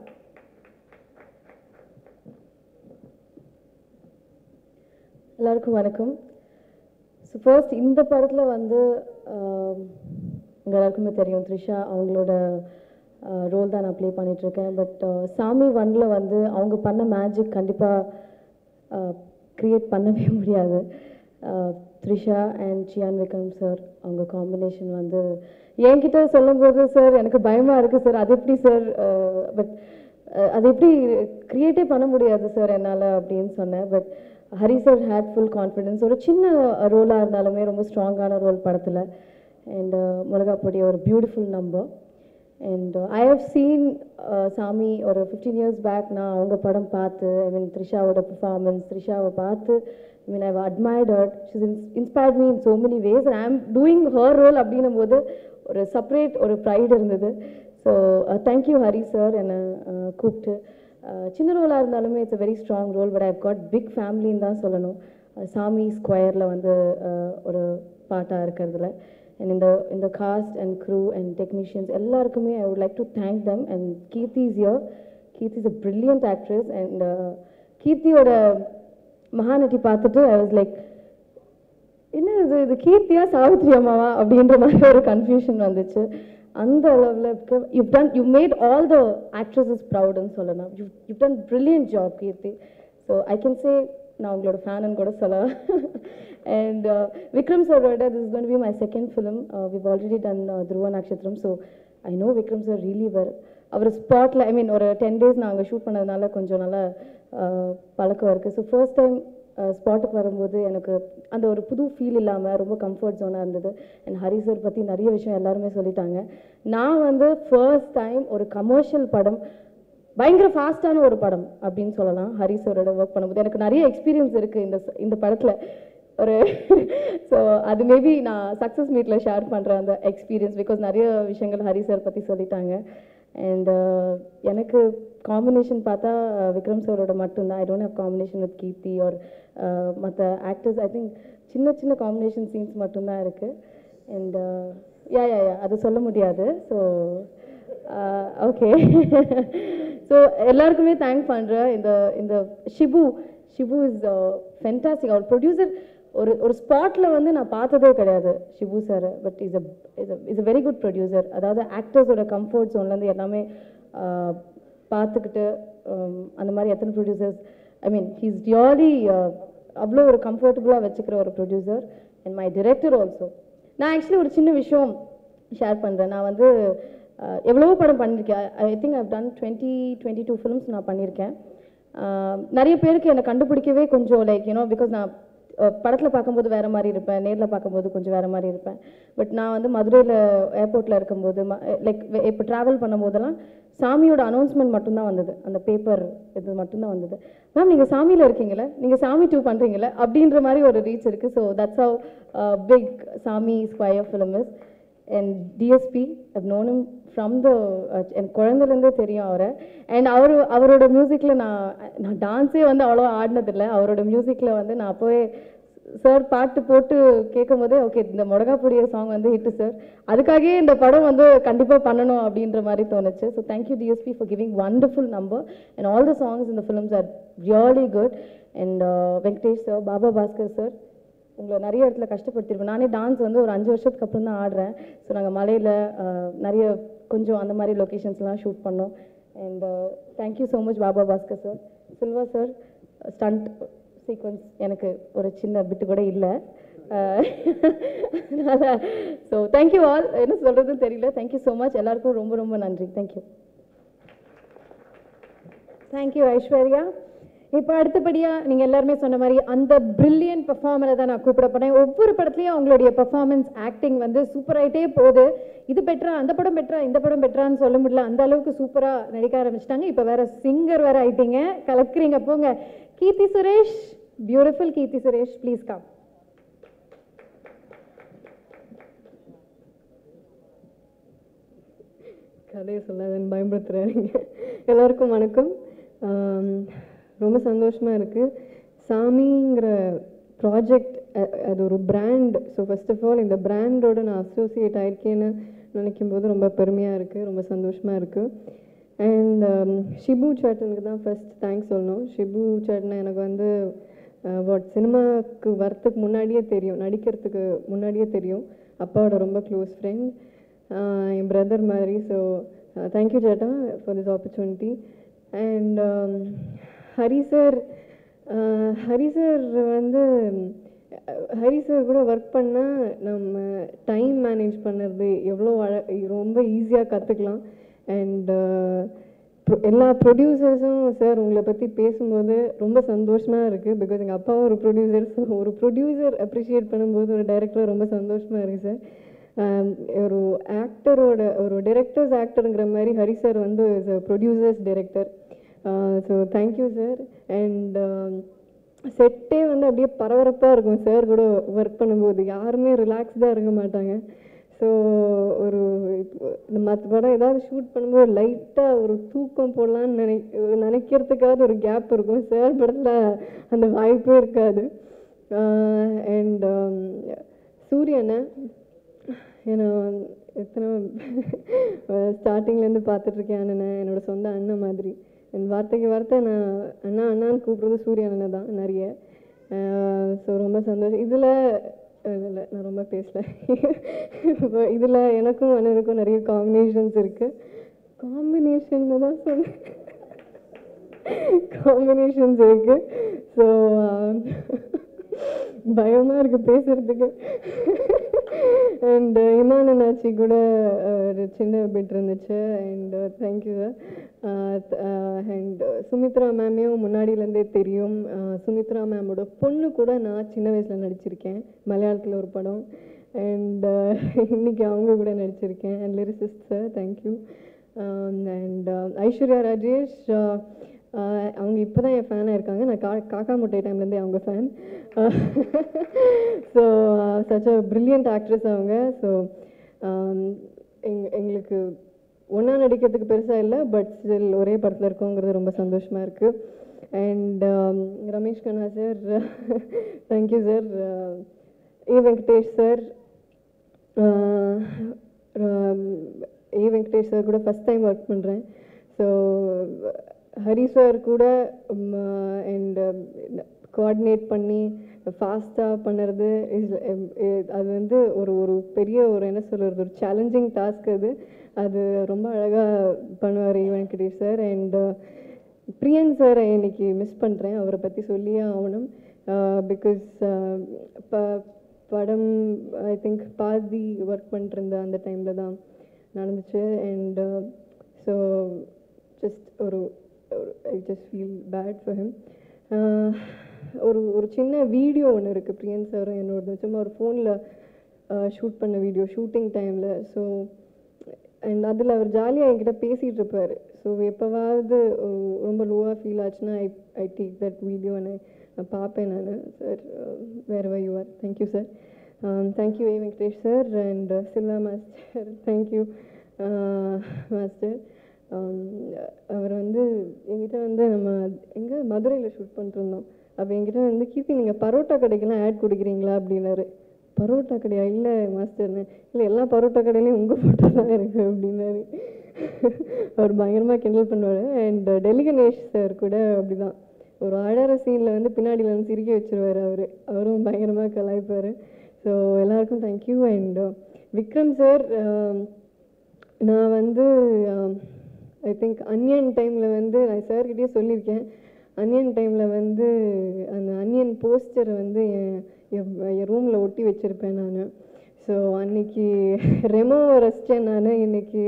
எல்லாருக்கும் வணக்கம் ஸோ ஃபர்ஸ்ட் இந்த படத்தில் வந்து உங்கள் எல்லாருக்குமே தெரியும் த்ரிஷா அவங்களோட ரோல் தான் நான் ப்ளே பண்ணிகிட்ருக்கேன் பட் சாமி ஒன்ல வந்து அவங்க பண்ண மேஜிக் கண்டிப்பாக க்ரியேட் பண்ணவே முடியாது அஹ், த்ரிஷா அண்ட் சியான் விக்ரம் சார் அவங்க காம்பினேஷன் வந்து என்கிட்ட சொல்லும்போது சார் எனக்கு பயமாக இருக்குது சார் அது எப்படி சார் பட் அது எப்படி க்ரியேட்டே பண்ண முடியாது சார் என்னால் அப்படின்னு சொன்னேன் but Hari sir had full confidence ஒரு சின்ன ரோலாக இருந்தாலுமே ரொம்ப ஸ்ட்ராங்கான ரோல் படத்தில் அண்ட் மிளகாப்பொடி ஒரு beautiful number and I have seen Saamy ஒரு ஃபிஃப்டீன் இயர்ஸ் பேக் நான் அவங்க படம் பார்த்து ஐ மீன் த்ரிஷாவோட பெர்ஃபார்மன்ஸ் த்ரிஷாவை பார்த்து ஐ மீன் ஐ admired her she's ins inspired me in so many ways and I'm doing her role அப்படின்னும் போது ஒரு செப்பரேட் ஒரு ப்ரைடு இருந்தது ஸோ தேங்க்யூ ஹரி சார் என்னை uh, கூப்பிட்டு uh, சின்ன ரோலாக இருந்தாலுமே it's a very strong role but I've got big ஃபேமிலின்னு தான் சொல்லணும் Uh, சாமி ஸ்கொயரில் வந்து uh, ஒரு பாட்டாக இருக்கிறதுல அண்ட் இந்த இந்த cast and crew and technicians எல்லாருக்குமே I would like to thank them and Keerthi is yeah Keerthi is a brilliant actress and கீர்த்தியோட மகாநட்டி பார்த்துட்டு ஐ வாஸ் லைக் என்ன இது இது கீர்த்தியா சாவித்ரி அம்மாவா அப்படின்ற மாதிரி ஒரு கன்ஃபியூஷன் வந்துச்சு அந்த அளவில் you done you made all the actresses ப்ரௌடுன்னு சொல்லலாம் you you done brilliant job Keerthi so I can say நான் உங்களோட ஃபேனுன்னு கூட சொல்லலாம் அண்ட் விக்ரம் சாரோட this gone be my second film we've already done Dhruva Natchathiram so I know Vikram sir really well அவர் ஸ்பாட்டில் ஐ மீன் ஒரு டென் டேஸ் நான் அங்கே ஷூட் பண்ணதுனால கொஞ்சம் நல்லா uh, பழக்கம் இருக்குது ஸோ ஃபர்ஸ்ட் டைம் ஸ்பாட்டுக்கு வரும்போது எனக்கு அந்த ஒரு புது ஃபீல் இல்லாமல் ரொம்ப கம்ஃபர்ட் ஜோனாக இருந்தது அண்ட் ஹரி சார் பற்றி நிறைய விஷயம் எல்லாருமே சொல்லிட்டாங்க நான் வந்து ஃபர்ஸ்ட் டைம் ஒரு கமர்ஷியல் படம் பயங்கர ஃபாஸ்டான ஒரு படம் அப்படின்னு சொல்லலாம் ஹரி சாரோட ஒர்க் பண்ணும்போது எனக்கு நிறைய எக்ஸ்பீரியன்ஸ் இருக்குது இந்த ச- இந்த படத்தில் ஒரு ஸோ அது மேபி நான் சக்ஸஸ் மீட்டில் ஷேர் பண்ணுறேன் அந்த எக்ஸ்பீரியன்ஸ் பிகாஸ் நிறைய விஷயங்கள் ஹரி சார் பற்றி சொல்லிட்டாங்க அண்ட் எனக்கு காம்பினேஷன் பார்த்தா அஹ், விக்ரம் சாரோட மட்டும்தான் I don't have combination with Keerthi or மற்ற ஆக்டர்ஸ் ஐ திங்க் சின்ன சின்ன காம்பினேஷன் சீன்ஸ் மட்டும்தான் இருக்குது அண்ட் யா யா யா அது சொல்ல முடியாது ஸோ ஓகே ஸோ எல்லாருக்குமே தேங்க் பண்ணுறேன் இந்த இந்த ஷிபு ஷிபு இஸ் ஃபென்டாஸ்டிக் அவர் ப்ரொடியூசர் ஒரு ஒரு ஸ்பாட்டில் வந்து நான் பார்த்ததே கிடையாது Shibu sir but is a is a very good producer அதாவது ஆக்டர்ஸோட கம்ஃபர்ட் ஜோன்லேருந்து எல்லாமே ஆஹ், பார்த்துக்கிட்டு ஹம், அந்த மாதிரி எத்தனை producers I mean he's really அவ்வளோ ஒரு கம்ஃபர்டபுளாக வச்சுக்கிற ஒரு producer and my director also நான் ஆக்சுவலி ஒரு சின்ன விஷயம் ஷேர் பண்ணுறேன் நான் வந்து அஹ், எவ்வளவோ படம் பண்ணியிருக்கேன் I think I've done twenty twenty two films நான் பண்ணியிருக்கேன் அஹ், நிறைய பேருக்கு என்னை கண்டுபிடிக்கவே கொஞ்சம் லைக் யூனோ பிகாஸ் நான் படத்தில் பார்க்கும்போது வேறு மாதிரி இருப்பேன் நேரில் பார்க்கும்போது கொஞ்சம் வேறு மாதிரி இருப்பேன் பட் நான் வந்து மதுரையில் ஏர்போர்ட்டில் இருக்கும்போது லைக் இப்போ ட்ராவல் பண்ணும்போதெல்லாம் சாமியோட அனௌன்ஸ்மெண்ட் மட்டும்தான் வந்தது அந்த பேப்பர் இது மட்டும்தான் வந்தது மேம் நீங்கள் சாமியில் இருக்கீங்களே நீங்கள் சாமி டூ பண்ணுறீங்களே அப்படின்ற மாதிரி ஒரு ரீச் இருக்குது so that's how big Saamy square film is and DSP I've known him from the எனக்கு குழந்தைலேருந்தே தெரியும் அவரை அண்ட் அவர் அவரோட மியூசிக்கில் நான் நான் டான்ஸே வந்து அவ்வளோ ஆடினதில்லை அவரோட மியூசிக்கில் வந்து நான் போய் சார் பாட்டு போட்டு கேட்கும் போதே ஓகே இந்த முடகா புடிய சாங் வந்து ஹிட்டு சார் அதுக்காகவே இந்த படம் வந்து கண்டிப்பாக பண்ணணும் அப்படின்ற மாதிரி தோணுச்சு so thank you DSP for giving wonderful number and all the songs இந்த films are really good and Venkatesh sir Baba Bhaskar sir உங்களை நிறைய இடத்துல கஷ்டப்படுத்திருப்பேன் நானே டான்ஸ் வந்து ஒரு அஞ்சு வருஷத்துக்கு அப்புறம் தான் ஆடுறேன் ஸோ நாங்கள் மலையில் நிறைய கொஞ்சம் அந்த மாதிரி லொக்கேஷன்ஸ்லாம் ஷூட் பண்ணோம் and thank you so much Baba Bhaskar sir Silva sir stunt sequence எனக்கு ஒரு சின்ன பிட்டு கூட இல்லை ஸோ தேங்க்யூ ஆல் என்ன சொல்கிறதுன்னு தெரியல தேங்க்யூ ஸோ மச் எல்லாருக்கும் ரொம்ப ரொம்ப நன்றி தேங்க்யூ தேங்க்யூ ஐஸ்வர்யா இப்போ அடுத்தபடியாக நீங்கள் எல்லாருமே சொன்ன மாதிரி அந்த பிரில்லியன்ட் பெர்ஃபார்மரை தான் நான் கூப்பிட போனேன் ஒவ்வொரு படத்துலையும் அவங்களுடைய பெர்ஃபார்மன்ஸ் ஆக்டிங் வந்து சூப்பர் ஆகிட்டே போகுது இது பெட்ரா அந்த படம் பெட்ரா இந்த படம் பெட்ரான்னு சொல்ல முடியல அந்த அளவுக்கு சூப்பராக நடிக்க ஆரம்பிச்சிட்டாங்க இப்போ வேற சிங்கர் வேற ஆயிட்டீங்க கலக்குறீங்க போங்க Keerthy Suresh beautiful Keerthy Suresh please come கதையை சொல்லாதன்னு பயன்படுத்துகிறாருங்க எல்லாருக்கும் வணக்கம் ஆம், ரொம்ப சந்தோஷமாக இருக்குது சாமிங்கிற ப்ராஜெக்ட் அது ஒரு brand so first of all இந்த பிராண்டோட நான் அசோசியேட் ஆயிருக்கேன்னு நினைக்கும் போது ரொம்ப பெருமையாக இருக்குது ரொம்ப சந்தோஷமாக இருக்குது அண்ட் ஷிபு சேட்டனுக்கு தான் ஃபர்ஸ்ட் தேங்க்ஸ் சொல்லணும் ஷிபு சேட்டன் எனக்கு வந்து வாட் சினிமாவுக்கு வரத்துக்கு முன்னாடியே தெரியும் நடிக்கிறதுக்கு முன்னாடியே தெரியும் அப்பாவோட ரொம்ப க்ளோஸ் ஃப்ரெண்ட் என் பிரதர் மாதிரி so thank you chetta for this opportunity and Hari sir Hari sir வந்து அஹ், ஹரி சார் கூட ஒர்க் பண்ணால் நம்ம டைம் மேனேஜ் பண்ணுறது எவ்வளோ அழ ரொம்ப ஈஸியாக கற்றுக்கலாம் அண்ட் எல்லா ப்ரொடியூசர்ஸும் சார் உங்களை பற்றி பேசும்போது ரொம்ப சந்தோஷமாக இருக்குது பிகாஸ் எங்கள் அப்பாவும் ஒரு ப்ரொடியூசர் ஸோ ஒரு ப்ரொடியூசர் அப்ரிஷியேட் பண்ணும்போது ஒரு டைரக்டர் ரொம்ப சந்தோஷமாக இருக்குது சார் ஆம், ஒரு ஆக்டரோட ஒரு டிரெக்டர்ஸ் ஆக்டருங்கிற மாதிரி ஹரி சார் வந்து producers director so thank you sir and செட்டே வந்து அப்படியே பரபரப்பாக இருக்கும் சார் கூட ஒர்க் பண்ணும்போது யாருமே ரிலாக்ஸ்டாக இருக்க மாட்டாங்க ஸோ ஒரு இப்போ இந்த மற்ற படம் ஏதாவது ஷூட் பண்ணும்போது லைட்டாக ஒரு தூக்கம் போடலான்னு நினை நினைக்கிறதுக்காவது ஒரு கேப் இருக்கும் சார் படத்தில் அந்த வாய்ப்பே இருக்காது அண்ட் சூரியனை ஏன்னா எத்தனை ஸ்டார்டிங்லேருந்து பார்த்துட்ருக்கேன் அண்ணனை என்னோட சொந்த அண்ணன் மாதிரி என் வார்த்தைக்கு வார்த்தை நான் அண்ணா அண்ணான்னு கூப்பிட்றது சூரிய அண்ணனை தான் நிறைய ஸோ ரொம்ப சந்தோஷம் இதில் இல்லை நான் ரொம்ப பேசல இப்போ இதில் எனக்கும் அண்ணனுக்கும் நிறைய காம்பினேஷன்ஸ் இருக்குது காம்பினேஷன் தான் சொன்னேன் காம்பினேஷன்ஸ் இருக்கு ஸோ பயமாக இருக்கு பேசுறதுக்கு அண்ட் இமான் அண்ணாச்சி கூட அஹ், ஒரு சின்ன பிட் இருந்துச்சு அண்ட் தேங்க்யூ அண்ட் சுமித்ரா மேமையும் முன்னாடியிலேருந்தே தெரியும் அஹ், சுமித்ரா மேமோட பொண்ணு கூட நான் சின்ன வயசில் நடிச்சிருக்கேன் மலையாளத்தில் ஒரு படம் அண்ட் இன்னைக்கு அவங்க கூட நடிச்சிருக்கேன் and lyricist sir thank you and Aishwarya Rajesh uh, uh, அவங்க இப்போ தான் என் ஃபேனாக இருக்காங்க நான் கா காக்கா முட்டை டைம்லேருந்தே அவங்க fan so such a brilliant actress அவங்க ஸோ எங் எங்களுக்கு ஒன்றா நடிக்கிறதுக்கு பெருசாக இல்லை பட் ஸ்டில் ஒரே படத்தில் இருக்கோங்கிறது ரொம்ப சந்தோஷமாக இருக்குது and Ramesh Kanna sir thank you sir A Venkatesh sir A Venkatesh sir கூட ஃபஸ்ட் டைம் ஒர்க் பண்ணுறேன் ஸோ ஹரி சார் கூட அண்ட் கோஆர்டினேட் பண்ணி ஃபாஸ்ட்டாக பண்ணுறது இஸ் அது வந்து ஒரு ஒரு பெரிய ஒரு என்ன சொல்கிறது ஒரு சேலஞ்சிங் டாஸ்க் அது அது ரொம்ப அழகாக பண்ணுவார் A Venkatesh sir and Priyan சாரை இன்னைக்கு மிஸ் பண்ணுறேன் அவரை பற்றி சொல்லியே ஆகணும் பிகாஸ் ப படம் ஐ திங்க் பாதி ஒர்க் பண்ணிருந்த அந்த டைமில் தான் நடந்துச்சு அண்ட் ஸோ ஜஸ்ட் ஒரு I just feel bad for him ஒரு ஒரு சின்ன வீடியோ ஒன்று இருக்குது பிரியன் சாரும் என்னோட சும்மா ஒரு ஃபோனில் ஷூட் பண்ண வீடியோ ஷூட்டிங் டைமில் ஸோ அண்ட் அதில் அவர் ஜாலியாக என்கிட்ட பேசிகிட்டு இருப்பார் ஸோ எப்போவாவது ஒரு- ரொம்ப லோவாக ஃபீல் ஆச்சுன்னா I I take that video நான் பார்ப்பேன் நான் சார் வேறு why you're thank you sir Um, thank you, A. Venkatesh sir and uh, Silva master. thank you, uh, master. Um, அவர் வந்து என்கிட்ட வந்து நம்ம எங்கே மதுரையில் ஷூட் பண்ணிருந்தோம் அப்போ என்கிட்ட வந்து கீர்த்தி நீங்கள் பரோட்டா கடைக்கெல்லாம் ஆட் கொடுக்குறீங்களா அப்படின்னாரு பரோட்டா கடையா இல்லை மாஸ்டர்னு இல்லை எல்லா பரோட்டா கடையிலையும் உங்கள் ஃபோட்டோ தான் இருக்கு அப்படின்னாரு அவர் பயங்கரமாக கிண்டல் பண்ணுவார் அண்ட் டெல்லி கணேஷ் சார் கூட அப்படிதான் ஒரு அழற சீனில் வந்து பின்னாடியில் வந்து சிரிக்க வச்சிருவார் அவர் அவரும் பயங்கரமாக கலாய்ப்பார் ஸோ எல்லாருக்கும் தேங்க்யூ அண்ட் விக்ரம் சார் நான் வந்து ஐ திங்க் அன்யன் டைமில் வந்து நான் சார்கிட்டயே சொல்லியிருக்கேன் அன்யன் டைமில் வந்து அந்த அன்யன் போஸ்டரை வந்து என் என் என் ரூமில் ஒட்டி வச்சுருப்பேன் நான் ஸோ அன்னைக்கு ரெமோவை ரசித்தேன் நான் இன்னைக்கு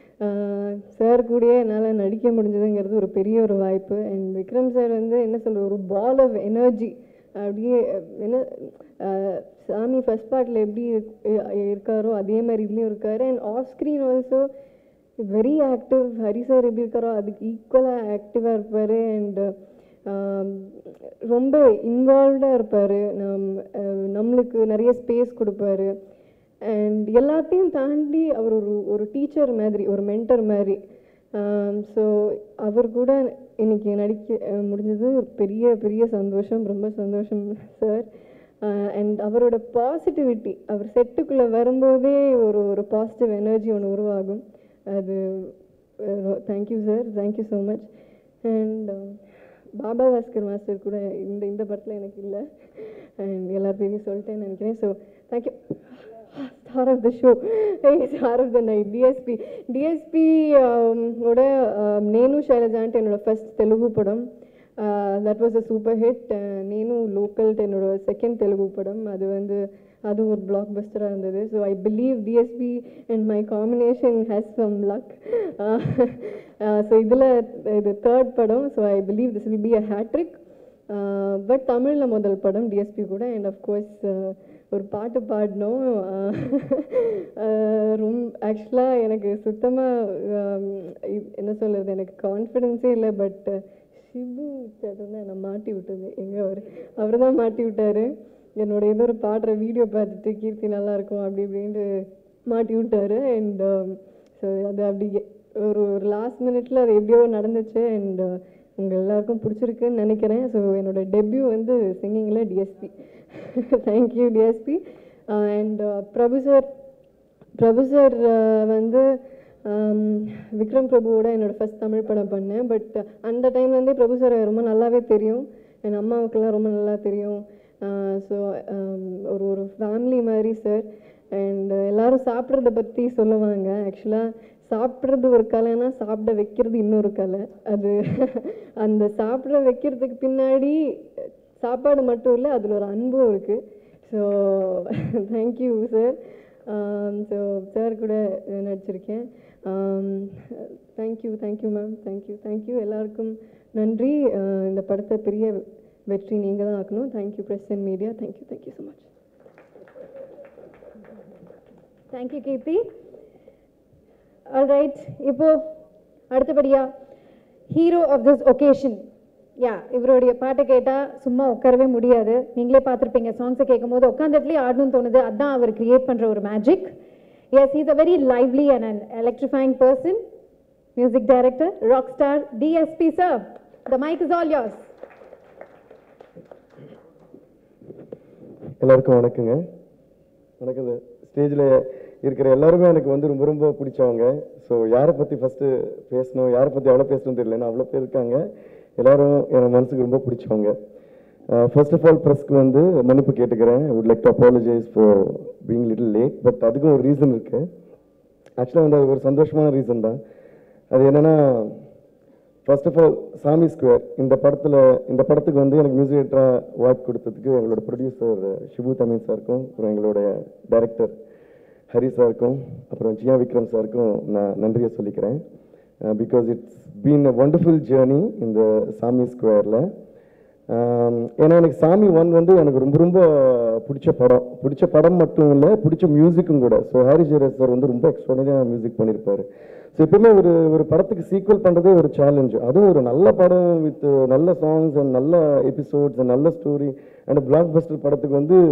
சார் கூடயே என்னால் நடிக்க முடிஞ்சதுங்கிறது ஒரு பெரிய ஒரு வாய்ப்பு அண்ட் விக்ரம் சார் வந்து என்ன சொல்ற ஒரு பால் ஆஃப் எனர்ஜி அப்படியே என்ன ஆஹ் சாமி ஃபர்ஸ்ட் பார்ட்டில் எப்படி இரு- இருக்காரோ அதே மாதிரி இதுலேயும் இருக்காரு and off screen also very active Hari sir எப்படி இருக்காரோ அதுக்கு ஈக்குவலாக ஆக்டிவாக இருப்பார் அண்ட் ரொம்ப இன்வால்வ்டாக இருப்பார் நம் அஹ் நம்மளுக்கு நிறைய ஸ்பேஸ் கொடுப்பாரு அண்ட் எல்லாத்தையும் தாண்டி அவர் ஒரு ஒரு டீச்சர் மாதிரி ஒரு மென்டர் மாதிரி ஸோ அவர் கூட இன்னைக்கு நடிக்க அஹ், முடிஞ்சது ஒரு பெரிய பெரிய சந்தோஷம் ரொம்ப சந்தோஷம் சார் அண்ட் அவரோட பாசிட்டிவிட்டி அவர் செட்டுக்குள்ளே வரும்போதே ஒரு ஒரு பாசிட்டிவ் எனர்ஜி ஒன்று உருவாகும் அது thank you sir thank you so much and Baba Bhaskar master கூட இந்த இந்த படத்தில் எனக்கு இல்லை அண்ட் எல்லாத்தையும் சொல்லிட்டேன்னு நினைக்கிறேன் so thank you star of the show star of the night DSP DSP ஓட நேனு ஷைலஜான்ட்டு என்னோட ஃபர்ஸ்ட் தெலுங்கு படம் that was a super hit Nenu லோக்கல்ட்டு என்னோட செகண்ட் தெலுங்கு படம் அது வந்து அது ஒரு பிளாக் பஸ்டராக இருந்தது so I believe DSP and my combination has some luck so இதில் இது தேர்ட் படம் so I believe this will be a hattrick but தமிழில் முதல் படம் டிஎஸ்பி கூட அண்ட் அஃப்கோர்ஸ் ஒரு பாட்டு பாடினோம் ரொம்ப ஆக்சுவலாக எனக்கு சுத்தமாக என்ன சொல்கிறது எனக்கு கான்ஃபிடென்ஸே இல்லை பட் ஷிபு சேட்டன் தான் என்னை மாட்டி விட்டது எங்கே அவர் அவர் தான் மாட்டி விட்டார் என்னோட ஏதோ ஒரு பாடுற வீடியோ பார்த்துட்டு கீர்த்தி நல்லா இருக்கும் அப்படி இப்படின்ட்டு மாட்டி விட்டாரு அண்ட் ஸோ அது அப்படி ஒரு ஒரு லாஸ்ட் மினிட்ல அது எப்படியோ நடந்துச்சு அண்ட் உங்கள் எல்லாருக்கும் பிடிச்சிருக்குன்னு நினைக்கிறேன் ஸோ என்னோட டெபியூ வந்து சிங்கிங்கில் DSP thank you DSP and Prabhu sir Prabhu sir வந்து ஆம், விக்ரம் பிரபுவோட என்னோட ஃபர்ஸ்ட் தமிழ் படம் பண்ணேன் பட் அந்த டைம்லேருந்தே பிரபு சார் ரொம்ப நல்லாவே தெரியும் என் அம்மாவுக்கெல்லாம் ரொம்ப நல்லா தெரியும் ஸோ ஒரு ஒரு ஃபேமிலி மாதிரி சார் அண்ட் எல்லாரும் சாப்பிட்றத பற்றி சொல்லுவாங்க ஆக்சுவலாக சாப்பிட்றது ஒரு கலைனா சாப்பிட வைக்கிறது இன்னொரு கலை அது அந்த சாப்பிட வைக்கிறதுக்கு பின்னாடி சாப்பாடு மட்டும் இல்லை அதில் ஒரு அன்பும் இருக்குது so thank you sir so sir கூட நடிச்சிருக்கேன் thank you thank you ma'am thank you thank you எல்லாருக்கும் நன்றி அஹ் இந்த படத்தை பெரிய வெற்றி நீங்கள் தான் ஆக்கணும் thank you press and media thank you thank you so much thank you Keerthy alright இப்போ அடுத்தபடியா hero of this occasion yeah இவருடைய பாட்டை கேட்டால் சும்மா உட்காரவே முடியாது நீங்களே பார்த்துருப்பீங்க சாங்ஸை கேட்கும் போது உட்காந்துட்டுலேயே ஆடணும்னு தோணுது அதான் அவர் கிரியேட் பண்ணுற ஒரு magic yes is a very lively and an electrifying person music director rock star DSP sir the mike is all yours எல்லாருக்கும் வணக்கங்க வணக்கம் ஸ்டேஜில் இருக்கிற எல்லாருமே எனக்கு வந்து ரொம்ப ரொம்ப பிடிச்சவங்க ஸோ யாரை பற்றி ஃபஸ்ட்டு பேசணும் யாரை பற்றி எவ்வளோ பேசணும் தெரியல ஏன்னா அவ்வளோ பேர் இருக்காங்க எல்லாரும் என் மனசுக்கு ரொம்ப பிடிச்சவங்க ஃபர்ஸ்ட் ஆஃப் ஆல் ப்ரெஸ்க்கு வந்து மன்னிப்பு கேட்டுக்கிறேன் would like to apologise for being little late but அதுக்கும் ஒரு ரீசன் இருக்குது ஆக்சுவலாக வந்து அது ஒரு சந்தோஷமான ரீசன் தான் அது என்னென்னா first of all Saamy square இந்த படத்தில் இந்த படத்துக்கு வந்து எனக்கு மியூசிக் டேரக்டராக வாய்ப்பு கொடுத்ததுக்கு எங்களோட ப்ரொடியூசர் ஷிபு தமிழ் சாருக்கும் அப்புறம் எங்களுடைய டைரக்டர் ஹரி சாருக்கும் அப்புறம் ஜியா விக்ரம் சாருக்கும் நான் நன்றியை சொல்லிக்கிறேன் because it's been a wonderful journey இந்த சாமி ஸ்கொயரில் ஏன்னா எனக்கு சாமி ஒன் வந்து எனக்கு ரொம்ப ரொம்ப பிடிச்ச படம் பிடிச்ச படம் மட்டும் இல்லை பிடிச்ச மியூசிக்கும் கூட ஸோ ஹாரி ஜெயராஜ் சார் வந்து ரொம்ப எக்ஸ்ட்ரானரியாக மியூசிக் பண்ணியிருப்பாரு ஸோ எப்பவுமே ஒரு ஒரு படத்துக்கு சீக்வல் பண்ணுறதே ஒரு சேலஞ்சு அதுவும் ஒரு நல்ல படம் வித் நல்ல சாங்ஸ் அண்ட் நல்ல எபிசோட்ஸ் அண்ட் நல்ல ஸ்டோரி அண்ட் பிளாக் பஸ்டர் படத்துக்கு வந்து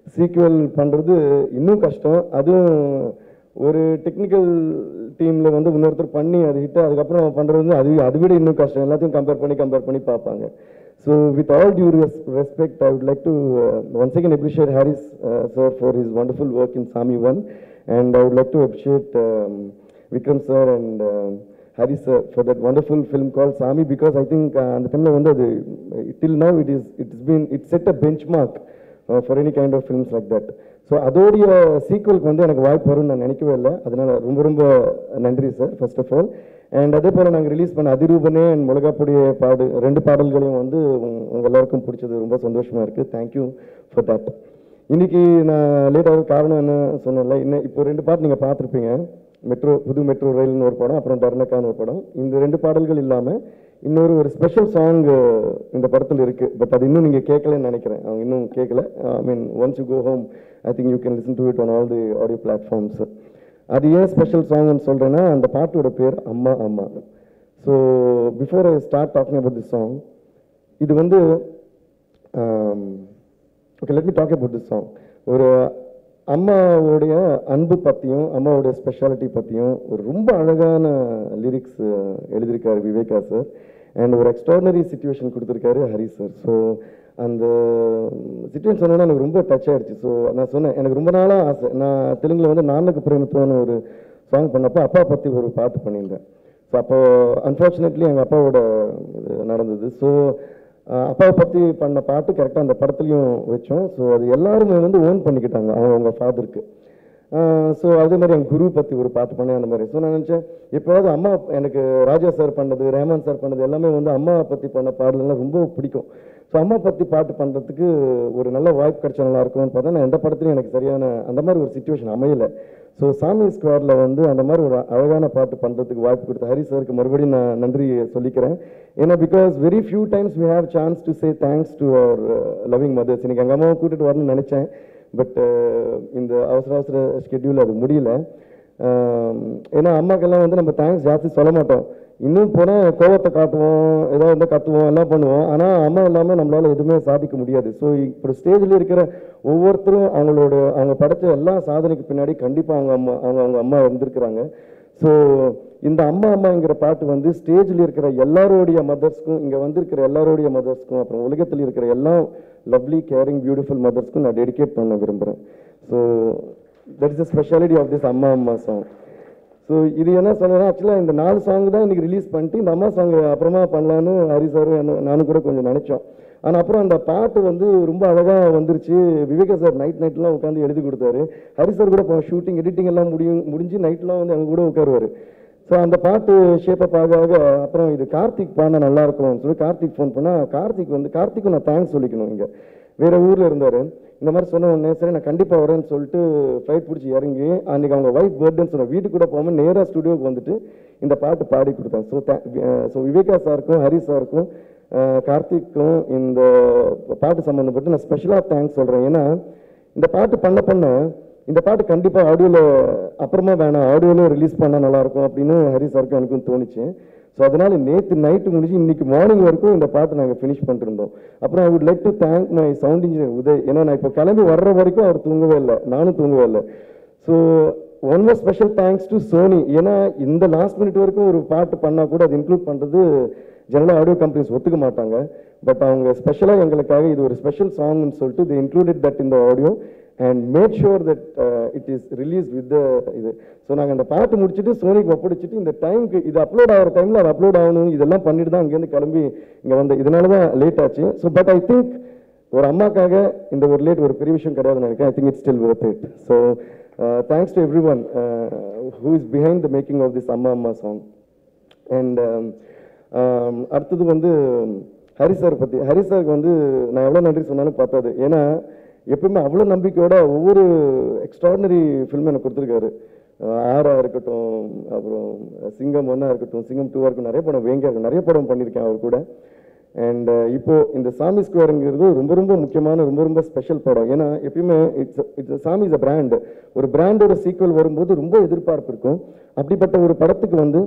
சீக்குவல் பண்ணுறது இன்னும் கஷ்டம் அதுவும் ஒரு டெக்னிக்கல் டீமில் வந்து இன்னொருத்தர் பண்ணி அது ஹிட் அதுக்கப்புறம் பண்ணுறது வந்து அது அதை விட இன்னும் கஷ்டம் எல்லாத்தையும் கம்பேர் பண்ணி கம்பேர் பண்ணி பார்ப்பாங்க so with all due respect I would like to once again appreciate Harris sir for his wonderful work in Saamy one and I would like to appreciate Vikram sir and Hari sir for that wonderful film called Saamy because I think அந்த டைமில் வந்து அது till now it is it's been it set a benchmark for any kind of films like that so அதோடைய சீக்குவலுக்கு வந்து எனக்கு வாய்ப்பு வரும்னு நான் நினைக்கவே இல்லை அதனால ரொம்ப ரொம்ப நன்றி sir first of all and அதே போல் நாங்கள் ரிலீஸ் பண்ண அதிரூபனே அண்ட் முலகாப்புடைய பாடு ரெண்டு பாடல்களையும் வந்து உங்க உங்க எல்லாருக்கும் பிடிச்சது ரொம்ப சந்தோஷமா இருக்கு தேங்க்யூ ஃபார் தட் இன்னைக்கு நான் லேட் ஆக காரணம் என்ன சொன்னேன்ல இன்னும் இப்போ ரெண்டு பாட்டு நீங்கள் பார்த்துருப்பீங்க மெட்ரோ புது மெட்ரோ ரயில்னு ஒரு படம் அப்புறம் தர்ணக்கான்னு ஒரு படம் இந்த ரெண்டு பாடல்கள் இல்லாமல் இன்னொரு ஒரு ஸ்பெஷல் சாங் இந்த படத்தில் இருக்கு பட் அது இன்னும் நீங்கள் கேட்கலன்னு நினைக்கிறேன் அவங்க இன்னும் கேட்கல I mean once you go home I think you can listen to it on all the audio platforms அது ஏன் ஸ்பெஷல் சாங்னு சொல்கிறேன்னா அந்த பாட்டோட பேர் Amma Amma so before I start talking about this song இது வந்து okay let me talk about this song ஒரு அம்மாவுடைய அன்பு பற்றியும் அம்மாவுடைய ஸ்பெஷாலிட்டி பற்றியும் ஒரு ரொம்ப அழகான லிரிக்ஸ் எழுதியிருக்காரு விவேகா சார் அண்ட் ஒரு எக்ஸ்ட்ராடனரி சுச்சுவேஷன் கொடுத்துருக்காரு ஹரி சார் ஸோ அந்த சுச்சுவேஷன் சொன்னோன்னா எனக்கு ரொம்ப டச் ஆயிடுச்சு ஸோ நான் சொன்னேன் எனக்கு ரொம்ப நாளாக ஆசை நான் தெலுங்கில் வந்து நானக்கு பிரேமத்துவன்னு ஒரு சாங் பண்ணப்போ அப்பா பற்றி ஒரு பாட்டு பண்ணியிருந்தேன் ஸோ அப்போ அன்ஃபார்ச்சுனேட்லி எங்கள் அப்பாவோட இது நடந்தது ஸோ அப்பாவை பற்றி பண்ண பாட்டு கரெக்டாக அந்த படத்துலையும் வச்சோம் ஸோ அது எல்லாருமே வந்து ஓன் பண்ணிக்கிட்டாங்க அவங்க அவங்க ஃபாதருக்கு ஸோ அதே மாதிரி என் குரு பற்றி ஒரு பாட்டு பண்ணேன் அந்த மாதிரி ஸோ நான் நினச்சேன் எப்போவாவது அம்மா எனக்கு ராஜா சார் பண்ணது ரேமான் சார் பண்ணது எல்லாமே வந்து அம்மாவை பற்றி பண்ண பாடல்கள்லாம் ரொம்ப பிடிக்கும் ஸோ அம்மா பற்றி பாட்டு பண்ணுறதுக்கு ஒரு நல்ல வாய்ப்பு கிடைச்சா நல்லா இருக்கும்னு பார்த்தா நான் எந்த படத்துலையும் எனக்கு சரியான அந்த மாதிரி ஒரு சுச்சுவேஷன் அமையலை ஸோ சாமி ஸ்கொயரில் வந்து அந்த மாதிரி ஒரு அழகான பாட்டு பண்ணுறதுக்கு வாய்ப்பு கொடுத்த ஹரி சாருக்கு மறுபடியும் நான் நன்றி சொல்லிக்கிறேன் ஏன்னா because very few times we have chance to say thanks to our loving mothers இன்னைக்கு எங்கள் அம்மாவை கூட்டிட்டு வரணும்னு நினச்சேன் பட் இந்த அவசர அவசர ஸ்கெட்யூல் அது முடியல ஆம், ஏன்னா அம்மாக்கெல்லாம் வந்து நம்ம தேங்க்ஸ் ஜாஸ்தி சொல்ல மாட்டோம் இன்னும் போனால் கோவத்தை காட்டுவோம் ஏதோ வந்து கத்துவோம் எல்லாம் பண்ணுவோம் ஆனால் அம்மா இல்லாமல் நம்மளால எதுவுமே சாதிக்க முடியாது ஸோ இப்போ ஸ்டேஜில் இருக்கிற ஒவ்வொருத்தரும் அவங்களோட அவங்க படைச்ச எல்லா சாதனைக்கு பின்னாடி கண்டிப்பாக அவங்க அம்மா அவங்க அவங்க அம்மா இருந்திருக்கிறாங்க ஸோ இந்த அம்மா அம்மாங்கிற பாட்டு வந்து ஸ்டேஜில் இருக்கிற எல்லாரோடைய மதர்ஸ்க்கும் இங்கே வந்திருக்கிற எல்லாரோடைய மதர்ஸ்க்கும் அப்புறம் உலகத்தில் இருக்கிற எல்லா லவ்லி கேரிங் பியூட்டிஃபுல் மதர்ஸ்க்கும் நான் டெடிகேட் பண்ண விரும்புகிறேன் so that is the speciality of this Amma Amma song so இது என்ன சொன்னேன்னா ஆக்சுவலாக இந்த நாலு சாங் தான் இன்னைக்கு ரிலீஸ் பண்ணிட்டு இந்த அம்மா சாங் அப்புறமா பண்ணலான்னு ஹரி சாரும் என்ன நானும் கூட கொஞ்சம் நினச்சோம் ஆனால் அப்புறம் அந்த பாட்டு வந்து ரொம்ப அழகாக வந்துருச்சு விவேகா சார் நைட் நைட்லாம் உட்காந்து எழுதி கொடுத்தாரு ஹரி சார் கூட இப்போ ஷூட்டிங் எடிட்டிங் எல்லாம் முடியும் முடிஞ்சு நைட்லாம் வந்து அவங்க கூட உட்காருவார் ஸோ அந்த பாட்டு ஷேப்பப் ஆக ஆக அப்புறம் இது கார்த்திக் பாடினா நல்லா இருக்கும்னு சொல்லி கார்த்திக் ஃபோன் பண்ணால் கார்த்திக் வந்து கார்த்திக்கும் நான் தேங்க்ஸ் சொல்லிக்கணும் இங்கே வேற ஊரில் இருந்தார் இந்த மாதிரி சொன்ன உடனே சரி நான் கண்டிப்பாக வரேன்னு சொல்லிட்டு ஃப்ளைட் பிடிச்சி இறங்கி அன்றைக்கி அவங்க ஒய்ஃப் பர்த்டேன்னு சொன்ன வீட்டுக்கு கூட போகாமல் நேராக ஸ்டுடியோக்கு வந்துட்டு இந்த பாட்டு பாடி கொடுத்தேன் ஸோ ஸோ விவேகா சாருக்கும் ஹரி சாருக்கும் அஹ், கார்த்திக்கும் இந்த பாட்டு சம்மந்தப்பட்டு நான் ஸ்பெஷலாக தேங்க்ஸ் சொல்கிறேன் ஏன்னா இந்த பாட்டு பண்ண பண்ண இந்த பாட்டு கண்டிப்பாக ஆடியோவில் அப்புறமா வேணாம் ஆடியோவில் ரிலீஸ் பண்ணால் நல்லாயிருக்கும் அப்படின்னு ஹரி சாருக்கும் எனக்கும் தோணுச்சு ஸோ அதனால நேற்று நைட்டு முடிஞ்சு இன்னைக்கு மார்னிங் வரைக்கும் இந்த பாட்டை நாங்கள் ஃபினிஷ் பண்ணிருந்தோம் அப்புறம் I would like to thank my sound engineer Uday ஏன்னா நான் இப்போ கிளம்பி வர்ற வரைக்கும் அவர் தூங்கவே இல்லை நானும் தூங்கவே இல்லை so one more special thanks to Sony ஏன்னா இந்த லாஸ்ட் மினிட் வரைக்கும் ஒரு பாட்டு பண்ணால் கூட அது இன்க்ளூட் பண்ணுறது ஜெனரலாக ஆடியோ கம்பெனிஸ் ஒத்துக்க மாட்டாங்க பட் அவங்க ஸ்பெஷலாக எங்களுக்காக இது ஒரு ஸ்பெஷல் சாங்னு சொல்லிட்டு தி இன்க்ளூடட் தட் இந்த audio and made sure that it is release with இது ஸோ நாங்கள் அந்த பாட்டு முடிச்சுட்டு சோனிக்கு ஒப்படைச்சிட்டு இந்த டைம்க்கு இது அப்லோட் ஆகிற டைமில் அது அப்லோட் ஆகணும் இதெல்லாம் பண்ணிட்டு தான் அங்கேருந்து கிளம்பி இங்கே வந்த இதனால தான் லேட் ஆச்சு ஸோ பட் ஐ திங்க் ஒரு அம்மாக்காக இந்த ஒரு லேட் ஒரு பெரிய விஷயம் கிடையாதுன்னு நினைக்கிறேன் I think it's still worth it so thanks to everyone who is behind the making of this Amma Amma song and அடுத்தது வந்து ஹரி சார் பற்றி ஹரி சாருக்கு வந்து நான் எவ்வளோ நன்றி சொன்னாலும் பார்த்தாது ஏன்னா எப்பவுமே அவ்வளோ நம்பிக்கையோட ஒவ்வொரு எக்ஸ்ட்ராடினரி ஃபில்ம் எனக்கு கொடுத்துருக்காரு அஹ் ஆரா இருக்கட்டும் அப்புறம் சிங்கம் ஒன்றா இருக்கட்டும் சிங்கம் டூவாக இருக்கட்டும் நிறைய படம் வேங்க இருக்கும் நிறைய படம் பண்ணியிருக்கேன் அவர் கூட அண்ட் இப்போ இந்த சாமி ஸ்கொயருங்கிறது ரொம்ப ரொம்ப முக்கியமான ரொம்ப ரொம்ப ஸ்பெஷல் படம் ஏன்னா எப்பயுமே it's it's Saamy is a brand ஒரு பிராண்டோட சீக்வல் வரும்போது ரொம்ப எதிர்பார்ப்பு இருக்கும் அப்படிப்பட்ட ஒரு படத்துக்கு வந்து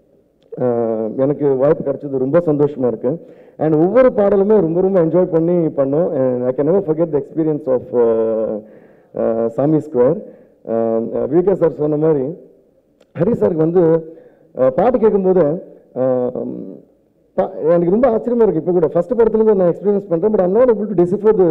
ஆஹ் எனக்கு வாய்ப்பு கிடைச்சது ரொம்ப சந்தோஷமா இருக்கு அண்ட் ஒவ்வொரு பாடலுமே ரொம்ப ரொம்ப என்ஜாய் பண்ணி பண்ணோம் I can never forget the experience of Saamy square Viveka sir சொன்ன மாதிரி ஹரி சாருக்கு வந்து அஹ், பாட்டு கேட்கும்போது அஹ், பா- எனக்கு ரொம்ப ஆச்சரியமா இருக்கு இப்போ கூட ஃபர்ஸ்ட் படத்துலேருந்து நான் எக்ஸ்பீரியன்ஸ் பண்ணுறேன் but I'm not able to decipher the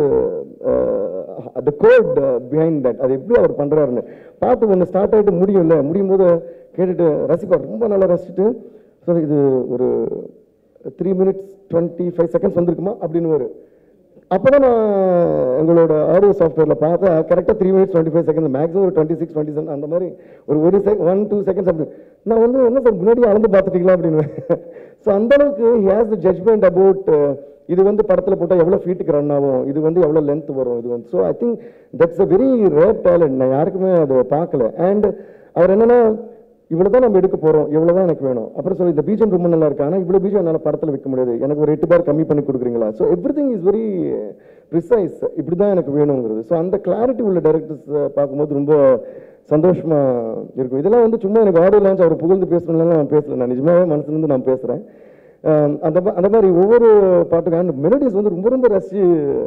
the code behind that அது எப்படி அவர் பண்றாருன்னு பாட்டு ஒன்று ஸ்டார்ட் ஆகிட்டு முடியும்ல முடியும் போது கேட்டுட்டு ரசிப்பார் ரொம்ப நல்லா ரசிச்சுட்டு சார் இது ஒரு three minutes twenty five seconds வந்திருக்குமா அப்படின்னு அப்பதான் நான் எங்களோட ஆடியோ சாஃப்ட்வேரில் பார்த்தா கரெக்டாக three minutes twenty five second maximum ஒரு டுவெண்ட்டி சிக்ஸ் டுவெண்ட்டி செவன் அந்த மாதிரி ஒரு ஒரு செக் ஒன் டூ செகண்ட்ஸ் அப்படி நான் வந்து என்ன சார் முன்னாடியே அளந்து பார்த்துட்டீங்களா அப்படின்னு ஸோ அந்த அளவுக்கு ஹேஸ் த ஜட்ஜ்மெண்ட் அபவுட் இது வந்து படத்தில் போட்டால் எவ்வளோ ஃபீட்டுக்கு ரன் ஆகும் இது வந்து எவ்வளோ லென்த் வரும் இது வந்து so I think that's a very rare talent நான் யாருக்குமே அதை பார்க்கல அண்ட் அவர் என்னன்னா இவ்வளோ தான் நம்ம எடுக்க போகிறோம் இவ்வளோ தான் எனக்கு வேணும் அப்புறம் சொல்லி இந்த பீஜம் ரொம்ப நல்லா இருக்கு ஆனால் இவ்வளோ பீஜம் என்னால் படத்தில் வைக்க முடியாது எனக்கு ஒரு எட்டு பார் கம்மி பண்ணி கொடுக்குறீங்களா so everything is very precise இப்படி தான் எனக்கு வேணுங்கிறது ஸோ அந்த கிளாரிட்டி உள்ள டேரக்டர்ஸ் பார்க்கும்போது ரொம்ப சந்தோஷமா இருக்கும் இதெல்லாம் வந்து சும்மா எனக்கு ஆடியோ லான்ச் அவர் புகழ்ந்து பேசணும்னால நான் பேசல நான் நிஜமாவே மனசுலேருந்து நான் பேசுகிறேன் அந்த மா- அந்த மாதிரி ஒவ்வொரு பாட்டுக்கும் அண்ட் மெலடிஸ் வந்து ரொம்ப ரொம்ப ரசிச்சு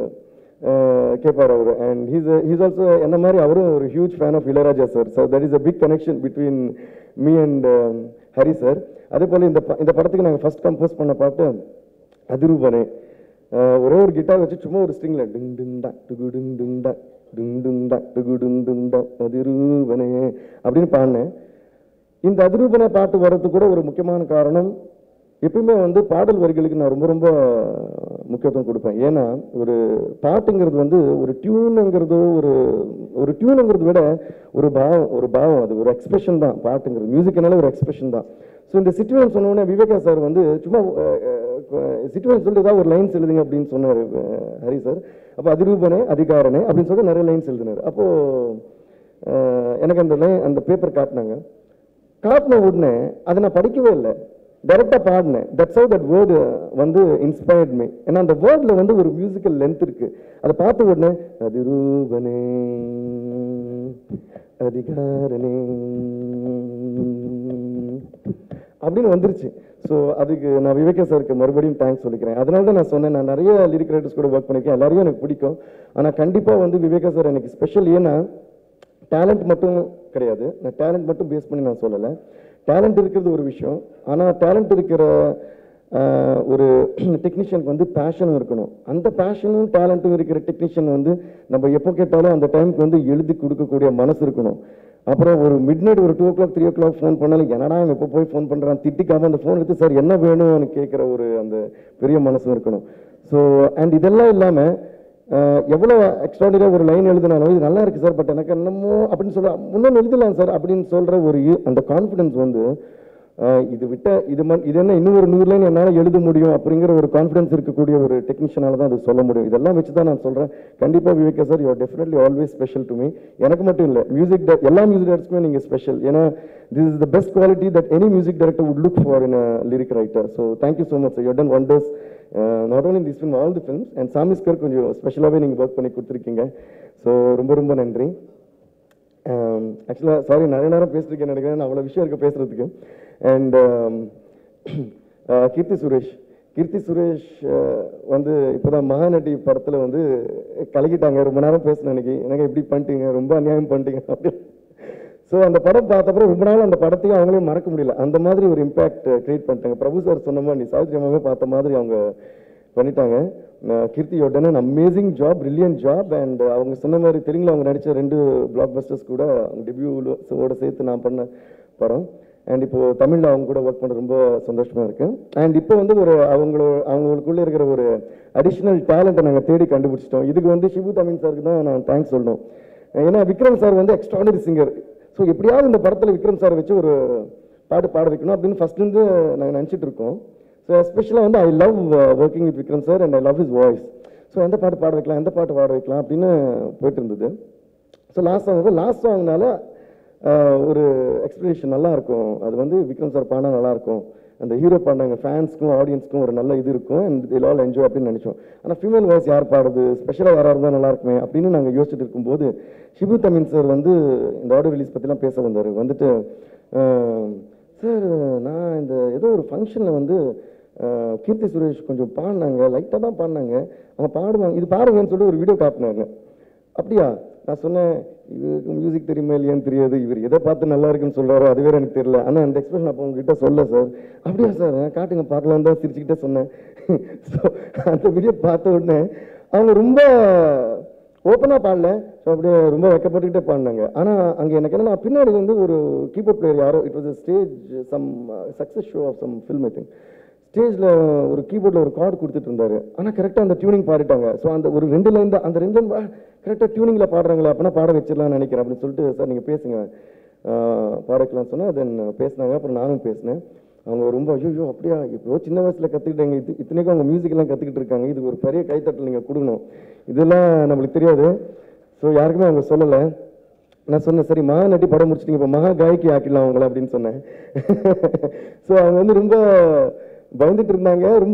கேட்பார் அவர் அண்ட் ஹீஸ் ஹீஸ் ஆல்சோ என்ன மாதிரி அவரும் ஒரு huge fan of Ilaiyaraaja sir so that is a big connection between me and Hari sir அதே போல் இந்த ப- இந்த படத்துக்கு நாங்கள் ஃபர்ஸ்ட் கம்போஸ் பண்ண பாட்டு அதிரூபனே அஹ் ஒரே ஒரு கிட்டார் வச்சு சும்மா ஒரு ஸ்ட்ரிங்ல டிங் டிங் டா டுகு டிங் டிங் டா டிங் டிங் டா டுகு டிங் டிங் டா அதிரூபனே அப்படின்னு பாடினேன் இந்த அதிரூபன பாட்டு வர்றதுக்கு கூட ஒரு முக்கியமான காரணம் எப்பயுமே வந்து பாடல் வரிகளுக்கு நான் ரொம்ப ரொம்ப முக்கியத்துவம் கொடுப்பேன் ஏன்னா ஒரு பாட்டுங்கிறது வந்து ஒரு டியூனுங்கிறதோ ஒரு ஒரு டியூனுங்கிறத விட ஒரு பாவம் ஒரு பாவம் அது ஒரு எக்ஸ்பிரஷன் தான் பாட்டுங்கிறது மியூசிக்னால ஒரு எக்ஸ்பிரஷன் தான் ஸோ இந்த சிச்சுவேஷன் சொன்னோடனே விவேகா சார் வந்து சும்மா சிச்சுவேஷன் சொல்லிட்டு ஏதாவது ஒரு லைன்ஸ் எழுதுங்க அப்படின்னு சொன்னார் ஹரி சார் அப்போ அதிரூபனே அதிகாரனே அப்படின்னு சொல்லிட்டு நிறைய லைன்ஸ் எழுதினார் அப்போ அஹ், எனக்கு அந்த லைன் அந்த பேப்பர் காட்டினாங்க காட்டின உடனே அதை நான் படிக்கவே இல்லை டைரக்டாக பாடினேன் தட்ஸ் how தட் வேர்டு வந்து இன்ஸ்பயர்ட் மீ ஏன்னா அந்த வேர்டில் வந்து ஒரு மியூசிக்கல் லென்த் இருக்கு அதை பார்த்த உடனே அதிரூபனே அதிகாரனே அப்படின்னு வந்துருச்சு ஸோ அதுக்கு நான் விவேகா சாருக்கு மறுபடியும் தேங்க்ஸ் சொல்லிக்கிறேன் அதனால தான் நான் சொன்னேன் நான் நிறைய லிரிக் ரைட்டர்ஸ் கூட ஒர்க் பண்ணியிருக்கேன் எல்லாரையும் எனக்கு பிடிக்கும் ஆனால் கண்டிப்பாக வந்து விவேகா சார் எனக்கு ஸ்பெஷல் ஏன்னா டேலண்ட் மட்டும் கிடையாது நான் டேலண்ட் மட்டும் பேஸ் பண்ணி நான் சொல்லலை டேலண்ட் இருக்கிறது ஒரு விஷயம் ஆனால் டேலண்ட் இருக்கிற ஆஹ், ஒரு டெக்னீஷியனுக்கு வந்து பேஷனும் இருக்கணும் அந்த பேஷனும் டேலண்ட்டும் இருக்கிற டெக்னீஷியன் வந்து நம்ம எப்போ கேட்டாலும் அந்த டைமுக்கு வந்து எழுதி கொடுக்கக்கூடிய மனசு இருக்கணும் அப்புறம் ஒரு மிட் நைட் ஒரு two o'clock three o'clock phone பண்ணாலும் என்னடா அவன் எப்போ போய் ஃபோன் பண்ணுறான் திட்டிக்காம அந்த ஃபோன் எடுத்து சார் என்ன வேணும்னு கேட்குற ஒரு அந்த பெரிய மனசும் இருக்கணும் ஸோ அண்ட் இதெல்லாம் இல்லாமல் எவ்வளோ எக்ஸ்ட்ராடினரியாக ஒரு லைன் எழுதினாலும் இது நல்லா இருக்கு சார் பட் எனக்கு என்னமோ அப்படின்னு சொல்ல முன்னே எழுதலாம் சார் அப்படின்னு சொல்கிற ஒரு இ- அந்த கான்ஃபிடன்ஸ் வந்து ஆஹ் இது விட்ட இது ம இது என்ன இன்னும் ஒரு நூறு லைன் என்னால் எழுத முடியும் அப்படிங்கிற ஒரு கான்ஃபிடன்ஸ் இருக்கக்கூடிய ஒரு டெக்னீஷியனால தான் அது சொல்ல முடியும் இதெல்லாம் வச்சு தான் நான் சொல்கிறேன் கண்டிப்பாக Viveka sir you're definitely always special to me எனக்கு மட்டும் இல்லை மியூசிக் எல்லா மியூசிக் டேரக்டர்ஸ்க்குமே நீங்கள் ஸ்பெஷல் ஏன்னா this is the best quality that any music director would look for in lyric writer so thank you so much you done wonders not only this film all the films and Saamy square கொஞ்சம் ஸ்பெஷலாகவே நீங்கள் work பண்ணி கொடுத்துருக்கீங்க so ரொம்ப ரொம்ப நன்றி ஆக்சுவலாக sorry நிறைய நேரம் பேசிருக்கேன் நினைக்கிறேன் அவ்வளோ விஷயம் இருக்கு பேசுறதுக்கு அண்ட் கீர்த்தி சுரேஷ் கீர்த்தி சுரேஷ் அஹ், வந்து இப்போதான் மகாநடி படத்தில் வந்து கலக்கிட்டாங்க ரொம்ப நேரம் பேசினேன் இன்னைக்கு எனக்கு இப்படி பண்ணிட்டீங்க ரொம்ப அநியாயம் பண்ணிட்டீங்க அப்படின்னு ஸோ அந்த படம் பார்த்தப்பறம் ரொம்ப நாள் அந்த படத்தையும் அவங்களையும் மறக்க முடியல அந்த மாதிரி ஒரு இம்பாக்ட் கிரியேட் பண்ணிட்டாங்க பிரபு சார் சொன்ன மாதிரி நீ சாவித்ரி அம்மாவே பார்த்த மாதிரி அவங்க பண்ணிட்டாங்க அஹ் Keerthy you done amazing job brilliant job and அவங்க சொன்ன மாதிரி தெலுங்குல அவங்க நடித்த ரெண்டு பிளாக் பஸ்டர்ஸ் கூட அவங்க டெபியூவோட சேர்த்து நான் பண்ண படம் அண்ட் இப்போ தமிழ்ல அவங்க கூட ஒர்க் பண்ண ரொம்ப சந்தோஷமா இருக்கு அண்ட் இப்போ வந்து ஒரு அவங்களோ அவங்களுக்குள்ள இருக்கிற ஒரு அடிஷ்னல் டேலண்ட்டை நாங்கள் தேடி கண்டுபிடிச்சிட்டோம் இதுக்கு வந்து சிபு தமிழ் சாருக்கு தான் நான் தேங்க்ஸ் சொல்லணும் ஏன்னா விக்ரம் சார் வந்து எக்ஸ்ட்ராடனரி சிங்கர் ஸோ எப்படியாவது இந்த படத்தில் விக்ரம் சார் வச்சு ஒரு பாட்டு பாட வைக்கணும் அப்படின்னு ஃபர்ஸ்ட்லேருந்து நாங்கள் நினச்சிட்டு இருக்கோம் ஸோ எஸ்பெஷலாக வந்து I love working with Vikram sir and I love his voice so எந்த பாட்டு பாட வைக்கலாம் எந்த பாட்டு பாட வைக்கலாம் அப்படின்னு போயிட்டு இருந்தது ஸோ லாஸ்ட் சாங் லாஸ்ட் சாங்னால ஒரு எக்ஸ்பிரேஷன் நல்லா இருக்கும் அது வந்து விக்ரம் சார் பாடினா நல்லா இருக்கும் அந்த ஹீரோ பாடினாங்க ஃபேன்ஸ்க்கும் ஆடியன்ஸ்க்கும் ஒரு நல்ல இது இருக்கும் அண்ட் இதில் ஆல் என்ஜாய் அப்படின்னு நினச்சோம் ஆனால் ஃபீமேல் வாய்ஸ் யார் பாடுறது ஸ்பெஷலாக யாராக இருந்தால் நல்லா இருக்குமே அப்படின்னு நாங்கள் யோசிச்சுட்டு இருக்கும்போது ஷிபு தமிழ் சார் வந்து இந்த ஆடியோ ரிலீஸ் பற்றிலாம் பேச வந்தார் வந்துட்டு சார் நான் இந்த ஏதோ ஒரு ஃபங்க்ஷனில் வந்து அஹ், கீர்த்தி சுரேஷ் கொஞ்சம் பாடினாங்க லைட்டாக தான் பாடினாங்க அவங்க பாடுவாங்க இது பாடுங்கன்னு சொல்லிட்டு ஒரு வீடியோ காட்டினாங்க அப்படியா நான் சொன்னேன் இவருக்கு மியூசிக் தெரியுமா இல்லையான்னு தெரியாது இவர் எதை பார்த்து நல்லா இருக்குன்னு சொல்றாரோ அது வேற எனக்கு தெரியல ஆனால் அந்த எக்ஸ்பிரஷன் அப்போ உங்ககிட்ட சொல்ல சார் அப்படியா சார் காட்டுங்க பார்க்கலாம் தான் சிரிச்சுக்கிட்டே சொன்னேன் ஸோ அந்த வீடியோ பார்த்த உடனே அவங்க ரொம்ப ஓப்பனாக பாடல ஸோ அப்படியே ரொம்ப வெக்கப்பட்டுக்கிட்டே பாடினாங்க ஆனால் அங்கே எனக்கு என்னன்னா பின்னாடி வந்து ஒரு கீபோர்ட் பிளேயர் யாரோ it was stage some success show of some film I think ஸ்டேஜில் ஒரு கீபோர்டில் ஒரு கார்டு கொடுத்துட்டு இருந்தாரு ஆனால் கரெக்டாக அந்த டியூனிங் பாடிட்டாங்க ஸோ அந்த ஒரு ரெண்டு லைன் தான் அந்த ரெண்டு லைன் கரெக்டாக டியூனிங்கில் பாடுறாங்களே அப்படின்னா பாட வச்சிடலாம்னு நினைக்கிறேன் அப்படின்னு சொல்லிட்டு சார் நீங்கள் பேசுங்க ஆஹ் பாட வைக்கலாம்னு சொன்னேன் தென் பேசினாங்க அப்புறம் நானும் பேசினேன் அவங்க ரொம்ப ஐயோ அப்படியா இப்போ சின்ன வயசில் கற்றுக்கிட்டாங்க இது இத்தனைக்கும் அவங்க மியூசிக் எல்லாம் கற்றுக்கிட்டு இருக்காங்க இது ஒரு பெரிய கைத்தட்டல் நீங்கள் கொடுக்கணும் இதெல்லாம் நம்மளுக்கு தெரியாது ஸோ யாருக்குமே அவங்க சொல்லலை நான் சொன்னேன் சரி மகா நட்டி படம் முடிச்சிட்டீங்க இப்போ மகா காய்க்கு ஆக்கிடலாம் அவங்கள அப்படின்னு சொன்னேன் ஸோ அவங்க வந்து ரொம்ப பயந்துட்டு இருந்தாங்க ரொம்ப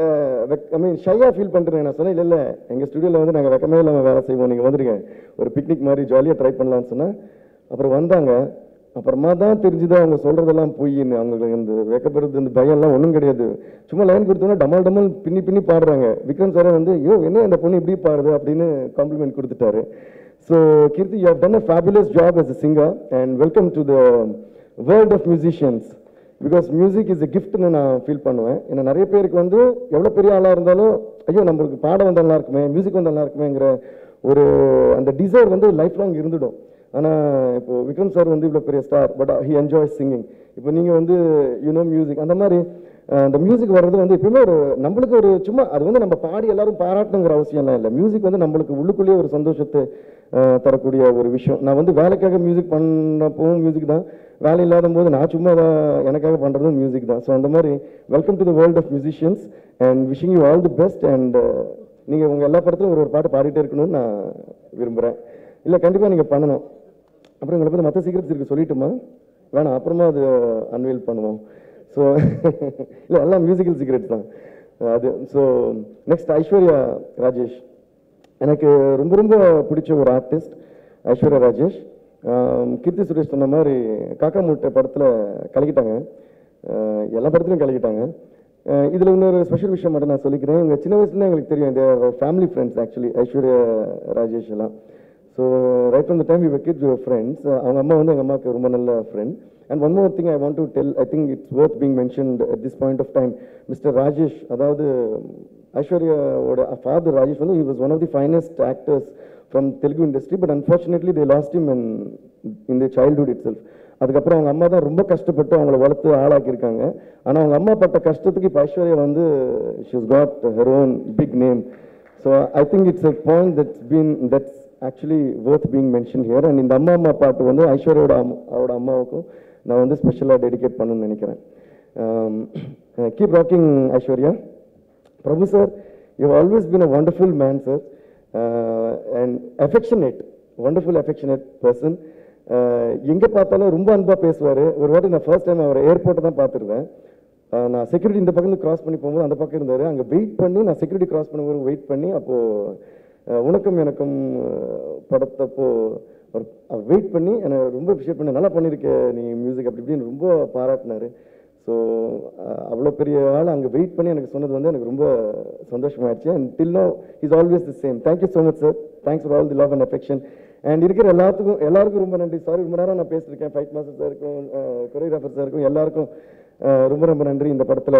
ஐ மீன் ஷையாக ஃபீல் பண்ணிருந்தாங்க நான் சொன்னேன் இல்லை இல்லை எங்கள் ஸ்டுடியோவில் வந்து நாங்கள் வெக்கமே இல்லாமல் வேலை செய்வோம் நீங்கள் வந்துருங்க ஒரு பிக்னிக் மாதிரி ஜாலியாக ட்ரை பண்ணலாம்னு சொன்னேன் அப்புறம் வந்தாங்க அப்புறமா தான் தெரிஞ்சுது அவங்க சொல்றதெல்லாம் பொய்ன்னு அவங்களுக்கு இந்த வெக்கப்படுறது இந்த பயம் எல்லாம் ஒன்றும் கிடையாது சும்மா லைன் கொடுத்தோன்னா டமால் டமால் பின்னி பின்னி பாடுறாங்க விக்ரம் சாரே வந்து ஐயோ என்ன இந்த பொண்ணு இப்படி பாடுது அப்படின்னு காம்ப்ளிமெண்ட் கொடுத்துட்டாரு so Keerthy you have done a fabulous job as a singer and welcome to the world of musicians because music is a கிஃப்ட்னு நான் ஃபீல் பண்ணுவேன் ஏன்னா நிறைய பேருக்கு வந்து எவ்வளோ பெரிய ஆளாக இருந்தாலும் ஐயோ நம்மளுக்கு பாட வந்தா நல்லா இருக்குமே மியூசிக் வந்தா நல்லா இருக்குமேங்கிற ஒரு அந்த டிசைர் வந்து லைஃப் லாங் இருந்துடும் ஆனால் இப்போ விக்ரம் சார் வந்து இவ்வளோ பெரிய star but he enjoy singing இப்போ நீங்கள் வந்து யூனோ மியூசிக் அந்த மாதிரி அஹ், அந்த மியூசிக் வர்றது வந்து எப்பயுமே ஒரு நம்மளுக்கு ஒரு சும்மா அது வந்து நம்ம பாடி எல்லாரும் பாராட்டணுங்கிற அவசியம்லாம் இல்லை மியூசிக் வந்து நம்மளுக்கு உள்ளுக்குள்ளேயே ஒரு சந்தோஷத்தை அஹ், தரக்கூடிய ஒரு விஷயம் நான் வந்து வேலைக்காக மியூசிக் பண்ணப்பவும் மியூசிக் தான் வேலை இல்லாத போது நான் சும்மா தான் எனக்காக பண்ணுறதும் மியூசிக் தான் ஸோ அந்த மாதிரி welcome to the world of musicians and wishing you all the best and நீங்கள் உங்கள் எல்லா படத்துலையும் ஒரு ஒரு பாட்டு பாடிட்டே இருக்கணும்னு நான் விரும்புகிறேன் இல்லை கண்டிப்பாக நீங்கள் பண்ணணும் அப்புறம் உங்களை பற்றி மற்ற சீக்கிரட்ஸ் இருக்கு சொல்லிட்டுமா வேணாம் அப்புறமா அது அன்வீல் பண்ணுவோம் ஸோ இல்லை எல்லாம் மியூசிக்கல் சீக்ரெட்ஸ் தான் அது ஸோ நெக்ஸ்ட் ஐஸ்வர்யா ராஜேஷ் எனக்கு ரொம்ப ரொம்ப பிடிச்ச ஒரு ஆர்டிஸ்ட் ஐஸ்வர்யா ராஜேஷ் ஆம், கீர்த்தி சுரேஷ் சொன்ன மாதிரி காக்கா மூட்டை படத்தில் கலக்கிட்டாங்க ஆஹ் எல்லா படத்துலையும் கலக்கிட்டாங்க ஆஹ் இதுல இன்னொரு ஸ்பெஷல் விஷயம் மட்டும் நான் சொல்லிக்கிறேன் எங்க சின்ன வயசுல எங்களுக்கு தெரியும் இந்த family friends actually Aishwarya Rajesh எல்லாம் so right from the time we kids your friends அவங்க அம்மா வந்து எங்கள் அம்மாவுக்கு ரொம்ப நல்ல friend and one more thing I want to tell I think it's worth being mentioned at this point of time mister Rajesh அதாவது ஐஸ்வர்யாவோட ஃபாதர் ராஜேஷ் வந்து he was one of the finest actors from Telugu industry but unfortunately they lost him in in their childhood itself அதுக்கப்புறம் அவங்க அம்மா தான் ரொம்ப கஷ்டப்பட்டு அவங்கள வளர்த்து ஆளாக்கியிருக்காங்க ஆனால் அவங்க அம்மா பட்ட கஷ்டத்துக்கு இப்போ ஐஸ்வர்யா வந்து she's got her own big name so I think it's a point that's been that's actually worth being mention here and இந்த அம்மா அம்மா பாட்டு வந்து ஐஸ்வர்யோட அம்மா அவரோட அம்மாவுக்கும் நான் வந்து ஸ்பெஷலாக டெடிகேட் பண்ணணும்னு நினைக்கிறேன் keep rocking Aishwarya Prabhu sir you always been a wonderful man sir and affectionate wonderful affectionate person எங்கே பார்த்தாலும் ரொம்ப அன்பாக பேசுவார் ஒரு வாட்டி நான் ஃபர்ஸ்ட் டைம் அவர் ஏர்போர்ட்டை தான் பார்த்துருந்தேன் அஹ் நான் செக்யூரிட்டி இந்த பக்கம் கிராஸ் பண்ணி போகும்போது அந்த பக்கம் இருந்தார் அங்கே வெயிட் பண்ணி நான் செக்யூரிட்டி கிராஸ் பண்ணும்போது வெயிட் பண்ணி அப்போது உனக்கும் எனக்கும் அஹ், படத்தப்போ அவர் வெயிட் பண்ணி என்னை ரொம்ப அப்ரிஷியேட் பண்ணி நல்லா பண்ணியிருக்க நீ மியூசிக் அப்படி இப்படின்னு ரொம்ப பாராட்டினாரு ஸோ அவ்வளோ பெரிய ஆள் அங்கே வெயிட் பண்ணி எனக்கு சொன்னது வந்து எனக்கு ரொம்ப சந்தோஷமாயிடுச்சு and till now is always the same thank you so much sir thanks for all the love and affection and இருக்கிற எல்லாத்துக்கும் எல்லாருக்கும் ரொம்ப நன்றி சாரி ரொம்ப நேரம் நான் பேசியிருக்கேன் ஃபைட் மாஸ்டர் சாருக்கும் கொரியோகிராஃபர் சாருக்கும் எல்லாருக்கும் அஹ், ரொம்ப ரொம்ப நன்றி இந்த படத்தில்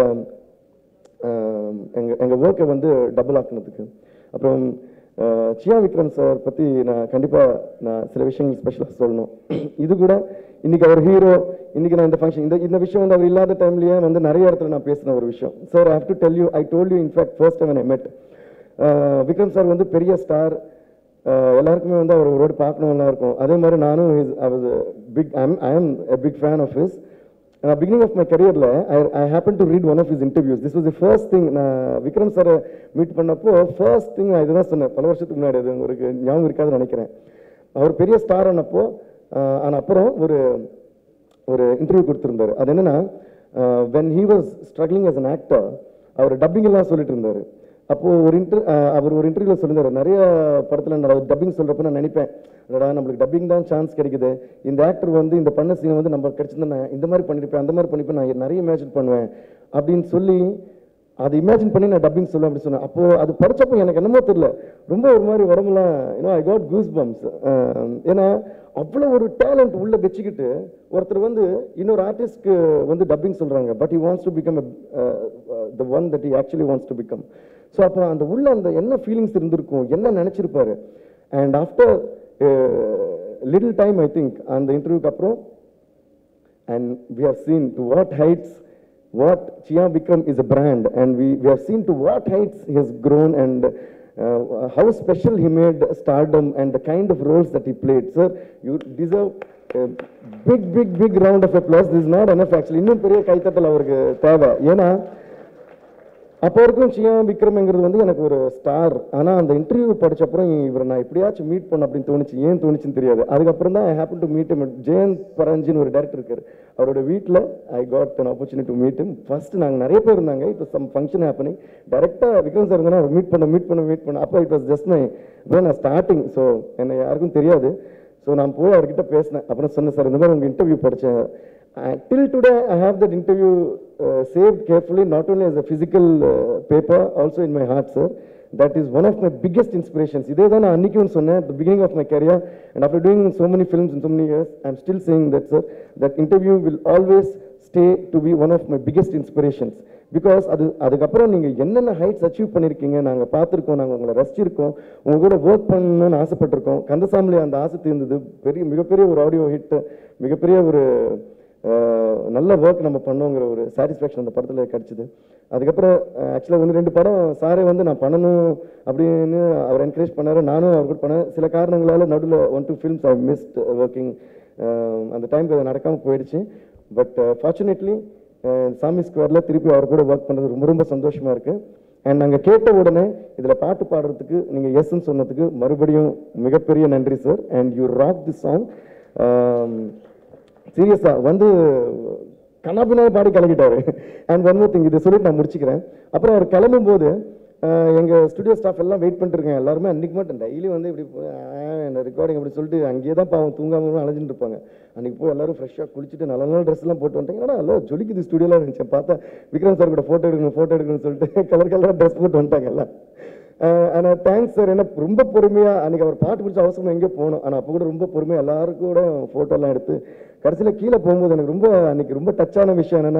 எங்கள் எங்கள் ஒர்க்கை வந்து டபுள் ஆக்குனதுக்கு அப்புறம் அஹ், சியா விக்ரம் சார் பற்றி நான் கண்டிப்பாக நான் சில விஷயங்கள் ஸ்பெஷலாக சொல்லணும் இது கூட இன்னைக்கு அவர் ஹீரோ இன்னைக்கு நான் இந்த ஃபங்க்ஷன் இந்த இந்த விஷயம் வந்து அவர் இல்லாத டைம்லயே வந்து நிறைய இடத்துல நான் பேசின ஒரு விஷயம் sir I have to tell you I told you in fact first time I met Vikram sir வந்து பெரிய ஸ்டார் எல்லாருக்குமே வந்து அவர் ஒரு பார்க்கணும்லாம் இருக்கும் அதே மாதிரி நானும் I was big I am a big fan of his beginning of my கரியரில் I I happen to read one of his interviews this was the first thing நான் விக்ரம் சாரை மீட் பண்ணப்போ ஃபர்ஸ்ட் திங் நான் இதுதான் சொன்னேன் பல வருஷத்துக்கு முன்னாடி அது உங்களுக்கு ஞாபகம் இருக்காதுன்னு நினைக்கிறேன் அவர் பெரிய ஸ்டார் ஆனப்போ ஆஹ், ஆன அப்புறம் ஒரு ஒரு இன்டர்வியூ கொடுத்துருந்தாரு அது என்னன்னா when he was struggling as an actor அவர் டப்பிங் எல்லாம் சொல்லிட்டு இருந்தாரு அப்போ ஒரு இன்டர் அவர் ஒரு இன்டர்வியூல சொல்லியிருந்தாரு நிறைய படத்துல நான் டப்பிங் சொல்றப்ப நான் நினைப்பேன் அடடா நம்மளுக்கு டப்பிங் தான் சான்ஸ் கிடைக்குது இந்த ஆக்டர் வந்து இந்த பண்ண சீனை வந்து நம்ம கிடைச்சிருந்தா நான் இந்த மாதிரி பண்ணிருப்பேன் அந்த மாதிரி பண்ணிருப்பேன் நான் நிறைய இமேஜின் பண்ணுவேன் அப்படின்னு சொல்லி அது இமேஜின் பண்ணி நான் டப்பிங் சொல்லுவேன் அப்படி சொன்னேன் அப்போ அது படிச்சப்போ எனக்கு என்னமோ தெரியல ரொம்ப ஒரு மாதிரி உடம்புலாம் you know I got goose bumps ஏன்னா அவ்வளோ ஒரு டேலண்ட் உள்ள வச்சுக்கிட்டு ஒருத்தர் வந்து இன்னொரு ஆர்டிஸ்ட்க்கு வந்து டப்பிங் சொல்றாங்க but he wants to become a the one that he actually wants to become so அப்போ அந்த உள்ள அந்த என்ன ஃபீலிங்ஸ் இருந்திருக்கும் என்ன நினைச்சிருப்பாரு and after little time I think அந்த இன்டர்வியூக்கு அப்புறம் and we have seen to what heights what Chia Vikram is a brand and we, we have seen to what heights he has grown and uh, how special he made stardom and the kind of roles that he played. Sir, you deserve a big, big, big round of applause. This is not enough actually. இன்னும் பெரிய கைத்தட்டல் அவருக்கு தேவை ஏன்னா அப்போ வரைக்கும் சியா விக்ரம்ங்கிறது வந்து எனக்கு ஒரு ஸ்டார் ஆனால் அந்த இன்டர்வியூ படிச்சப்புறம் இவரை நான் எப்படியாச்சும் மீட் பண்ண அப்படின்னு தோணுச்சு ஏன் தோணுச்சுன்னு தெரியாது அதுக்கப்புறம் தான் I happen to meet Jayant பரஞ்சின்னு ஒரு டேரக்டர் இருக்காரு அவரோட வீட்டில் I got an opportunity to meet him first நாங்கள் நிறைய பேர் இருந்தாங்க இப்போ சம் ஃபங்க்ஷன் ஹேப்பனிங் டேரெக்டாக விக்ரம் சார் இருந்தால் மீட் பண்ண மீட் பண்ண மீட் பண்ண அப்போ இட் வாஸ் ஜஸ்ட் மை நான் ஸ்டார்டிங் ஸோ என்னை யாருக்கும் தெரியாது ஸோ நான் போய் அவர்கிட்ட பேசினேன் அப்புறம் சொன்னேன் சார் இந்த மாதிரி உங்கள் இன்டர்வியூ படித்தேன் Uh, till today, I have that interview uh, saved carefully, not only as a physical uh, paper, also in my heart, sir. That is one of my biggest inspirations. இதே தான் நான் அன்னைக்கு ஒன்று சொன்னேன் the beginning of my career, and after doing so many films in so many years, I'm still saying that, sir, that interview will always stay to be one of my biggest inspirations. Because அது அதுக்கப்புறம் நீங்கள் என்னென்ன heights achieve பண்ணியிருக்கீங்க நாங்கள் பார்த்துருக்கோம் நாங்கள் உங்களை ரசிச்சிருக்கோம் உங்க கூட ஒர்க் பண்ணணும்னு ஆசைப்பட்டிருக்கோம் கந்தசாமிலே அந்த ஆசை தீர்ந்தது பெரிய மிகப்பெரிய ஒரு ஆடியோ ஹிட் மிகப்பெரிய ஒரு அஹ், நல்ல ஒர்க் நம்ம பண்ணோங்கிற ஒரு சாட்டிஸ்ஃபேக்ஷன் அந்த படத்தில் கிடச்சிது அதுக்கப்புறம் ஆக்சுவலாக ஒன்று ரெண்டு படம் சாரே வந்து நான் பண்ணணும் அப்படின்னு அவர் என்கரேஜ் பண்ணாரு நானும் அவர் கூட பண்ணேன் சில காரணங்களால் நடுவில் one two films I missed working அந்த டைமுக்கு அது நடக்காமல் போயிடுச்சு பட் ஃபார்ச்சுனேட்லி சாமி ஸ்கொயரில் திருப்பி அவர் கூட ஒர்க் பண்ணது ரொம்ப ரொம்ப சந்தோஷமாக இருக்குது அண்ட் நாங்கள் கேட்ட உடனே இதில் பாட்டு பாடுறதுக்கு நீங்கள் எஸ்ன்னு சொன்னதுக்கு மறுபடியும் மிகப்பெரிய நன்றி sir and you rock the song சீரியஸா வந்து கண்ணாபின்னா பாடி கலக்கிட்டாரு அண்ட் ஒன் மோர் திங் இதை சொல்லிட்டு நான் முடிச்சுக்கிறேன் அப்புறம் அவர் கிளம்பும் போது ஆஹ், எங்க ஸ்டுடியோ ஸ்டாஃப் எல்லாம் வெயிட் பண்ணிட்டு இருக்காங்க எல்லாருமே அன்னைக்கு மட்டும் டெய்லி வந்து இப்படி ரெக்கார்டிங் அப்படி சொல்லிட்டு அங்கேயே தான் பாவம் தூங்காம அலைஞ்சிட்டு இருப்பாங்க அன்னைக்கு போய் எல்லாரும் ஃப்ரெஷ்ஷாக குளிச்சுட்டு நல்ல நல்ல ட்ரெஸ் எல்லாம் போட்டு வந்துட்டாங்க என்னடா அல்ல ஜொலிக்குது ஸ்டுடியோலாம் இருந்துச்சு பார்த்தா விக்ரம் சார் கூட ஃபோட்டோ எடுக்கணும் ஃபோட்டோ எடுக்கணும்னு சொல்லிட்டு கலர் கலராக ட்ரெஸ் போட்டு வந்துட்டாங்க எல்லாம் ஆனால் தேங்க்ஸ் சார் என்ன ரொம்ப பொறுமையாக அன்னைக்கு அவர் பாட்டு பிடிச்ச அவசரம் எங்கேயோ போகணும் ஆனால் அப்போ கூட ரொம்ப பொறுமையாக எல்லாருக்கும் கூட ஃபோட்டோலாம் எடுத்து கடைசியில் கீழே போகும்போது எனக்கு ரொம்ப அன்னைக்கு ரொம்ப டச்சான விஷயம் என்னன்னா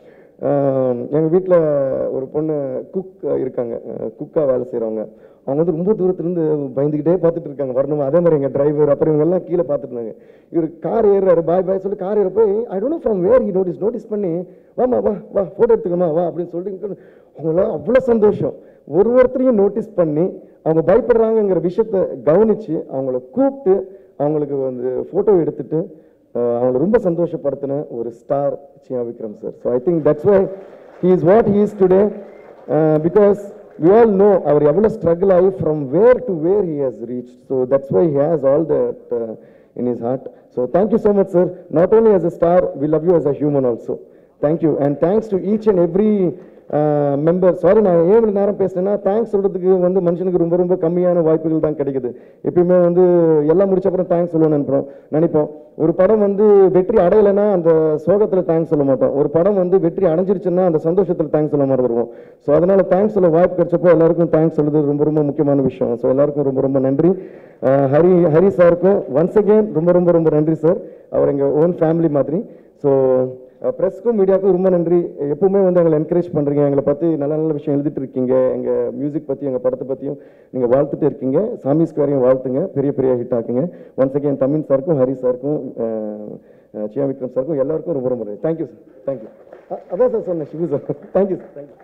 எங்கள் வீட்டில் ஒரு பொண்ணு குக் இருக்காங்க குக்காக வேலை செய்கிறவங்க அவங்க வந்து ரொம்ப தூரத்துலேருந்து பயந்துக்கிட்டே பார்த்துட்டு இருக்காங்க வரணும் அதே மாதிரி எங்கள் டிரைவர் அப்புறம் இவங்க எல்லாம் கீழே பார்த்துட்டு இருந்தாங்க இவர் கார் ஏறுறாரு பாய் பாய் சொல்லி கார் ஏற போய் I don't know from where he notice notice பண்ணி வாமா வா வா ஃபோட்டோ எடுத்துக்கமா வா அப்படின்னு சொல்லிட்டு அவங்களாம் அவ்வளோ சந்தோஷம் ஒரு ஒருத்தரையும் நோட்டீஸ் பண்ணி அவங்க பயப்படுறாங்கங்கிற விஷயத்த கவனிச்சு அவங்கள கூப்பிட்டு அவங்களுக்கு வந்து ஃபோட்டோ எடுத்துட்டு அஹ், அவங்கள ரொம்ப சந்தோஷப்படுத்தின ஒரு ஸ்டார் சியா Vikram sir so I think that's why he is what he is today because we all know அவர் எவ்வளோ ஸ்ட்ரகிள் ஆகி from where to where he has reach so that's why he has all that in his heart so thank you so much sir not only as a star we love you as a human also thank you and thanks to each and every member sorry நான் ஏன் இவ்வளவு நேரம் பேசுனேன்னா thanks சொல்றதுக்கு வந்து மனுஷனுக்கு ரொம்ப ரொம்ப கம்மியான வாய்ப்புகள் தான் கிடைக்குது எப்பயுமே வந்து எல்லாம் முடிச்ச அப்புறம் தேங்க்ஸ் சொல்லணும்னு நினைப்போம் நினைப்போம் ஒரு படம் வந்து வெற்றி அடையலைன்னா அந்த சோகத்துல தேங்க்ஸ் சொல்ல மாட்டோம் ஒரு படம் வந்து வெற்றி அடைஞ்சிருச்சுன்னா அந்த சந்தோஷத்துல தேங்க்ஸ் சொல்ல மாதிரி வருவோம் ஸோ அதனால தேங்க்ஸ் சொல்ல வாய்ப்பு கிடைச்சப்போ எல்லாருக்கும் தேங்க்ஸ் சொல்றது ரொம்ப ரொம்ப முக்கியமான விஷயம் ஸோ எல்லாருக்கும் ரொம்ப ரொம்ப நன்றி அஹ் ஹரி ஹரி சாருக்கும் ஒன்ஸ் அகேன் ரொம்ப ரொம்ப ரொம்ப நன்றி சார் அவர் எங்க ஓன் ஃபேமிலி மாதிரி ஸோ ப்ரெஸ்க்கும் மீடியாவுக்கும் ரொம்ப நன்றி எப்பவுமே வந்து எங்களை என்கரேஜ் பண்றீங்க எங்களை பத்தி நல்ல நல்ல விஷயம் எழுதிட்டு இருக்கீங்க எங்க மியூசிக் பத்தி எங்க படத்தை பத்தியும் நீங்க வாழ்த்துட்டு இருக்கீங்க சாமி ஸ்கொயரையும் வாழ்த்துங்க பெரிய பெரிய ஹிட் ஆக்குங்க ஒன்ஸ் அகேன் தமிழ் சாருக்கும் ஹரி சாருக்கும் அஹ், சியா விக்ரம் சாருக்கும் எல்லாருக்கும் ரொம்ப ரொம்ப நன்றி தேங்க்யூ சார் தேங்க்யூ அதான் சார் சொன்னேன் Sivu sir thank you sir thank you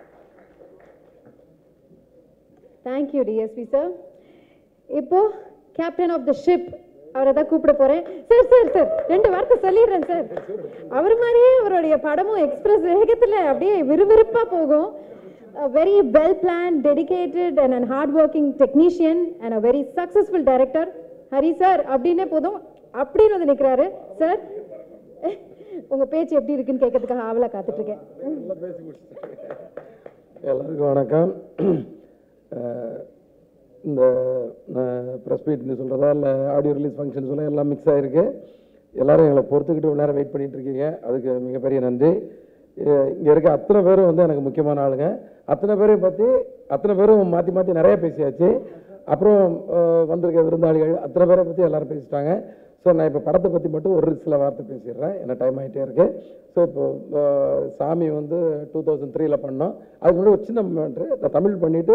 thank you DSP sir இப்போ கேப்டன் ஆஃப் த ஷிப் அவரை தான் கூப்பிட போறேன் சார் சார் சார் ரெண்டு வார்த்தை சொல்லிடுறேன் சார் அவர் மாதிரியே அவருடைய படமும் எக்ஸ்பிரஸ் வேகத்துல அப்படியே விறுவிறுப்பா போகும் very well plan dedicated and and hard working technician and a very successful director Hari sir அப்படின்னே போதும் அப்படின்னு வந்து நிற்கிறாரு சார் உங்க பேச்சு எப்படி இருக்குன்னு கேட்கறதுக்காக ஆவலா காத்துட்டு இருக்கேன் எல்லாருக்கும் வணக்கம் அஹ் இந்த ப்ரெஸ் மீட்னு சொல்கிறதா இல்லை ஆடியோ ரிலீஸ் ஃபங்க்ஷன் சொல்ல எல்லாம் மிக்ஸ் ஆகிருக்கு எல்லாரும் எங்களை பொறுத்துக்கிட்டு இவ்வளோ நேரம் வெயிட் பண்ணிட்டு இருக்கீங்க அதுக்கு மிகப்பெரிய நன்றி இங்கே இருக்க அத்தனை பேரும் வந்து எனக்கு முக்கியமான ஆளுங்க அத்தனை பேரையும் பற்றி அத்தனை பேரும் மாற்றி மாற்றி நிறைய பேசியாச்சு அப்புறம் அஹ், வந்திருக்க விருந்தாளிகள் அத்தனை பேரை பற்றி எல்லாரும் பேசிட்டாங்க ஸோ நான் இப்போ படத்தை பற்றி மட்டும் ஒரு சில வார்த்தை பேசிடுறேன் என்ன டைம் ஆகிட்டே இருக்கு ஸோ இப்போ அஹ், சாமி வந்து டூ தௌசண்ட் த்ரீல பண்ணோம் அதுக்கு முன்னாடி ஒரு சின்ன மேட்ரு நான் தமிழ் பண்ணிவிட்டு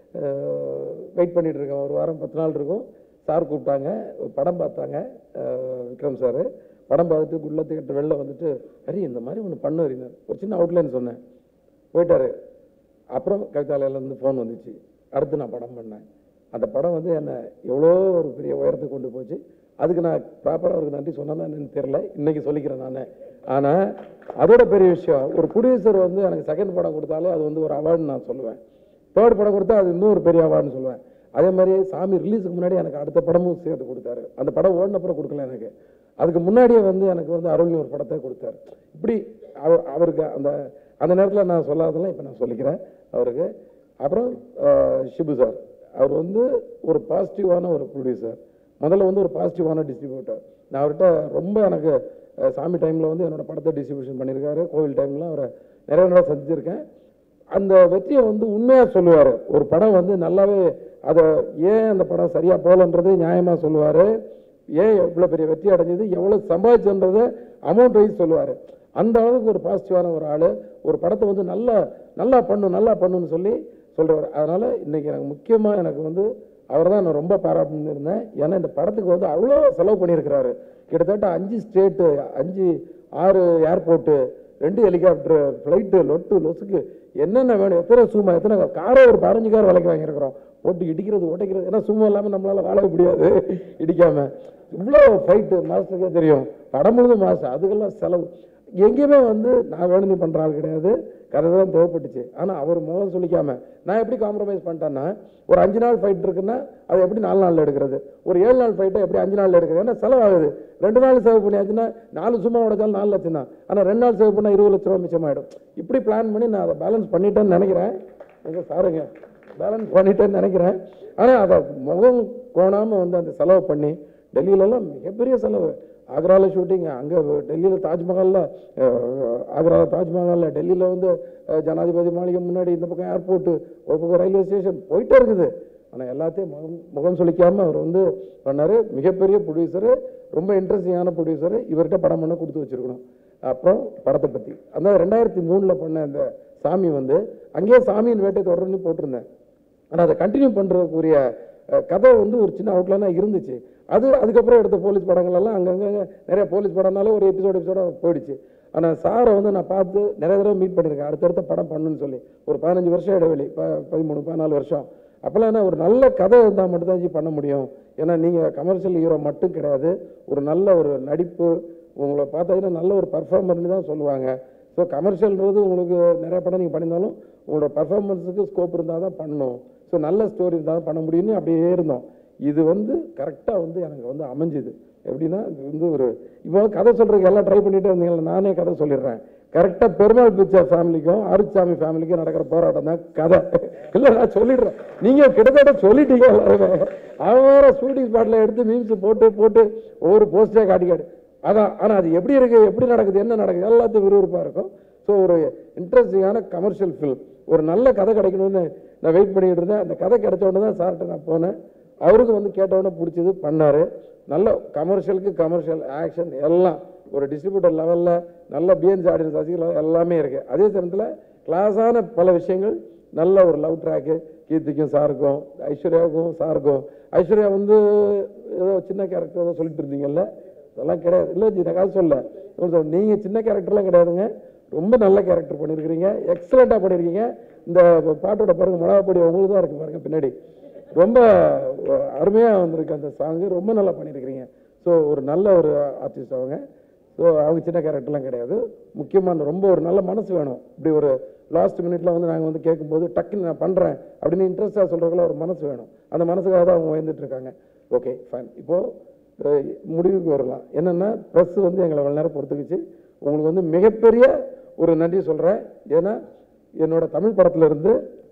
வெயிட் பண்ணிட்டு இருக்கேன் ஒரு வாரம் பத்து நாள் இருக்கும் சார் கூப்பிட்டாங்க ஒரு படம் பார்த்தாங்க அஹ், விக்ரம் சார் படம் பார்த்துட்டு குள்ளத்துக்கிட்ட வெளில வந்துட்டு ஹரி இந்த மாதிரி ஒன்று பண்ண அறிந்தார் ஒரு சின்ன அவுட்லைன் சொன்னேன் போயிட்டாரு அப்புறம் கவிதாலயிலேருந்து ஃபோன் வந்துச்சு அடுத்து நான் படம் பண்ணேன் அந்த படம் வந்து என்னை எவ்வளோ ஒரு பெரிய உயரத்துக்கு கொண்டு போச்சு அதுக்கு நான் ப்ராப்பராக அவருக்கு நன்றி சொன்னேன்னா என்னன்னு தெரில இன்னைக்கு சொல்லிக்கிறேன் நான் ஆனால் அதோட பெரிய விஷயம் ஒரு ப்ரொடியூசர் வந்து எனக்கு செகண்ட் படம் கொடுத்தாலே அது வந்து ஒரு அவார்டுன்னு நான் சொல்லுவேன் தேர்ட் படம் கொடுத்தா அது இன்னும் ஒரு பெரிய அவார்டுன்னு சொல்லுவேன் அதே மாதிரி சாமி ரிலீஸுக்கு முன்னாடி எனக்கு அடுத்த படமும் சேர்த்து கொடுத்தாரு அந்த படம் ஓடின அப்புறம் கொடுக்கல எனக்கு அதுக்கு முன்னாடியே வந்து எனக்கு வந்து அருள்னி ஒரு படத்தை கொடுத்தாரு இப்படி அவர் அவருக்கு அந்த அந்த நேரத்தில் நான் சொல்லாததெல்லாம் இப்போ நான் சொல்லிக்கிறேன் அவருக்கு அப்புறம் அஹ், ஷிபு சார் அவர் வந்து ஒரு பாசிட்டிவான ஒரு ப்ரொடியூசர் முதல்ல வந்து ஒரு பாசிட்டிவான டிஸ்ட்ரிபியூட்டர் நான் அவர்கிட்ட ரொம்ப எனக்கு அஹ், சாமி டைமில் வந்து என்னோட படத்தை டிஸ்ட்ரிபியூஷன் பண்ணியிருக்காரு கோவில் டைம்லாம் அவரை நிறைய நேரம் சந்திச்சிருக்கேன் அந்த வெற்றியை வந்து உண்மையாக சொல்லுவார் ஒரு படம் வந்து நல்லாவே அதை ஏன் அந்த படம் சரியாக போகலன்றது நியாயமாக சொல்லுவார் ஏன் இவ்வளோ பெரிய வெற்றி அடைஞ்சது எவ்வளோ சம்பாதிச்சுன்றதை அமௌண்ட் வைஸ் சொல்லுவார் அந்த அளவுக்கு ஒரு பாசிட்டிவான ஒரு ஆள் ஒரு படத்தை வந்து நல்லா நல்லா பண்ணும் நல்லா பண்ணுன்னு சொல்லி சொல்கிறவர் அதனால் இன்றைக்கி எனக்கு முக்கியமாக எனக்கு வந்து அவர் தான் நான் ரொம்ப பாராட்டுன்னு இருந்தேன் ஏன்னா இந்த படத்துக்கு வந்து அவ்வளோ செலவு பண்ணியிருக்கிறாரு கிட்டத்தட்ட அஞ்சு ஸ்டேட்டு அஞ்சு ஆறு ஏர்போர்ட்டு ரெண்டு ஹெலிகாப்டர் ஃப்ளைட்டு லொட்டு லொசுக்கு என்னென்ன வேணும் எத்தனை சும்மா எத்தனை காரை ஒரு பதினஞ்சு கார் விலைக்கு வாங்கியிருக்கிறோம் போட்டு இடிக்கிறது உடைக்கிறது ஏன்னா சும்மா இல்லாமல் நம்மளால் வாழ முடியாது இடிக்காம இவ்வளோ ஃபைட்டு மாஸ்டருக்கே தெரியும் படம் முழுதும் மாஸ்டர் அதுக்கெல்லாம் செலவு எங்கேயுமே வந்து நான் வேணும் நீ பண்ணுற ஆள் கிடையாது கதை தான் தேவைப்பட்டுச்சு ஆனால் அவர் முகம் சொல்லிக்காம நான் எப்படி காம்ப்ரமைஸ் பண்ணிட்டேன்னா ஒரு அஞ்சு நாள் ஃபைட் இருக்குன்னா அது எப்படி நாலு நாளில் எடுக்கிறது ஒரு ஏழு நாள் ஃபைட்டை எப்படி அஞ்சு நாளில் எடுக்கிறது ஏன்னா செலவாகுது ரெண்டு நாள் சேவ் பண்ணியாச்சுன்னா நாலு சும்மா உடைச்சாலும் நாலு லட்சம் தான் ஆனால் ரெண்டு நாள் சேவ் பண்ணால் இருபது லட்ச ரூபா மிச்சமாயிடும் இப்படி பிளான் பண்ணி நான் அதை பேலன்ஸ் பண்ணிட்டேன்னு நினைக்கிறேன் எங்க சாருங்க பேலன்ஸ் பண்ணிட்டேன்னு நினைக்கிறேன் ஆனால் அதை முகம் கோணாமல் வந்து அந்த செலவு பண்ணி டெல்லியிலலாம் மிகப்பெரிய செலவு ஆக்ராவில் ஷூட்டிங் அங்கே டெல்லியில் தாஜ்மஹாலில் ஆக்ராவில் தாஜ்மஹாலில் டெல்லியில் வந்து அஹ், ஜனாதிபதி மாளிகை முன்னாடி இந்த பக்கம் ஏர்போர்ட்டு ஒரு பக்கம் ரயில்வே ஸ்டேஷன் போயிட்டே இருக்குது ஆனால் எல்லாத்தையும் முகம் முகம் சுளிக்காமல் அவர் வந்து பண்ணார் மிகப்பெரிய ப்ரொடியூசரு ரொம்ப இன்ட்ரெஸ்டிங்கான ப்ரொடியூசரு இவர்கிட்ட படம் பண்ண கொடுத்து வச்சிருக்கணும் அப்புறம் படத்தை பற்றி அந்த ரெண்டாயிரத்தி மூணில் பண்ண அந்த சாமி வந்து அங்கேயே சாமியின் வேட்டை தொடர்ந்து போட்டிருந்தேன் ஆனால் அதை கண்டினியூ பண்ணுறதுக்குரிய அஹ், கதை வந்து ஒரு சின்ன அவுட்லைனாக இருந்துச்சு அது அதுக்கப்புறம் எடுத்த போலீஸ் படங்கள் எல்லாம் அங்கங்கே நிறைய போலீஸ் படம்னாலே ஒரு எபிசோடு எபிசோடாக போயிடுச்சு ஆனால் சாரை வந்து நான் பார்த்து நிறைய தடவை மீட் பண்ணியிருக்கேன் அடுத்தடுத்த படம் பண்ணுன்னு சொல்லி ஒரு பதினஞ்சு வருஷம் இடைவெளி ப பதிமூணு பதினாலு வருஷம் அப்போல்லாம் என்ன ஒரு நல்ல கதை இருந்தால் மட்டும்தான் ஜி பண்ண முடியும் ஏன்னா நீங்கள் கமர்ஷியல் ஹீரோ மட்டும் கிடையாது ஒரு நல்ல ஒரு நடிப்பு உங்களை பார்த்தீங்கன்னா நல்ல ஒரு பர்ஃபார்மர்னு தான் சொல்லுவாங்க ஸோ கமர்ஷியல்ன்றது உங்களுக்கு நிறைய படம் நீங்கள் பண்ணியிருந்தாலும் உங்களோட பர்ஃபார்மன்ஸுக்கு ஸ்கோப் இருந்தால் தான் பண்ணணும் ஸோ நல்ல ஸ்டோரி இருந்தால் தான் பண்ண முடியும்னு அப்படியே இருந்தோம் இது வந்து கரெக்டாக வந்து எனக்கு வந்து அமைஞ்சுது எப்படின்னா இது வந்து ஒரு இப்போ கதை சொல்கிறதுக்கு எல்லாம் ட்ரை பண்ணிட்டே இருந்தீங்களா நானே கதை சொல்லிடுறேன் கரெக்டாக பெருமாள் பிக்சர் ஃபேமிலிக்கும் ஆறுச்சாமி ஃபேமிலிக்கும் நடக்கிற போராட்டம் தான் கதை இல்லை நான் சொல்லிடுறேன் நீங்கள் கிட்டத்தட்ட சொல்லிட்டீங்க எல்லாருமே அவன் வேற ஷூட்டிங் ஸ்பாட்டில் எடுத்து மீம்ஸ் போட்டு போட்டு ஒவ்வொரு போஸ்டே காட்டி காட்டி அதான் ஆனால் அது எப்படி இருக்கு எப்படி நடக்குது என்ன நடக்குது எல்லாத்தையும் விறுவிறுப்பாக இருக்கும் ஸோ ஒரு இன்ட்ரெஸ்டிங்கான கமர்ஷியல் ஃபில்ம் ஒரு நல்ல கதை கிடைக்கணும்னு நான் வெயிட் பண்ணிட்டு இருந்தேன் அந்த கதை கிடைச்ச உடனே தான் சார்கிட்ட நான் போனேன் அவருக்கு வந்து கேட்ட உடனே பிடிச்சது பண்ணார் நல்ல கமர்ஷியலுக்கு கமர்ஷியல் ஆக்ஷன் எல்லாம் ஒரு டிஸ்ட்ரிபியூட்டர் லெவலில் நல்ல பிஎன்சி ஆடியன்ஸ் சசிகலா எல்லாமே இருக்குது அதே சமயத்தில் கிளாஸான பல விஷயங்கள் நல்ல ஒரு லவ் ட்ராக்கு கீர்த்திக்கும் சாருக்கும் ஐஸ்வர்யாவுக்கும் சாருக்கும் ஐஸ்வர்யா வந்து ஏதோ சின்ன கேரக்டர் ஏதோ சொல்லிட்டு இருந்தீங்கல்ல அதெல்லாம் கிடையாது இல்லை ஜி நான் காசு சொல்ல நீங்கள் சின்ன கேரக்டர்லாம் கிடையாதுங்க ரொம்ப நல்ல கேரக்டர் பண்ணியிருக்கிறீங்க எக்ஸலண்ட்டாக பண்ணியிருக்கீங்க இந்த பாட்டோட பாருங்க மிளகாப்பொடி உங்களுக்கு தான் இருக்கு பாருங்க பின்னாடி ரொம்ப அருமையாக வந்திருக்கு அந்த சாங்கு ரொம்ப நல்லா பண்ணியிருக்கிறீங்க ஸோ ஒரு நல்ல ஒரு ஆர்டிஸ்ட் அவங்க ஸோ அவங்க சின்ன கேரக்டர்லாம் கிடையாது முக்கியமான ரொம்ப ஒரு நல்ல மனசு வேணும் இப்படி ஒரு லாஸ்ட் மினிட்ல வந்து நாங்கள் வந்து கேட்கும்போது டக்குன்னு நான் பண்ணுறேன் அப்படின்னு இன்ட்ரெஸ்டாக சொல்கிறதுக்குள்ள ஒரு மனசு வேணும் அந்த மனசுக்காக தான் அவங்க வந்துட்டு இருக்காங்க ஓகே ஃபைன் இப்போது முடிவுக்கு வரலாம் என்னென்னா ப்ரெஸ் வந்து எங்களை இவ்வளோ நேரம் பொறுத்துக்குச்சு உங்களுக்கு வந்து மிகப்பெரிய ஒரு நன்றி சொல்கிறேன் ஏன்னா என்னோட தமிழ் படத்துல இருந்து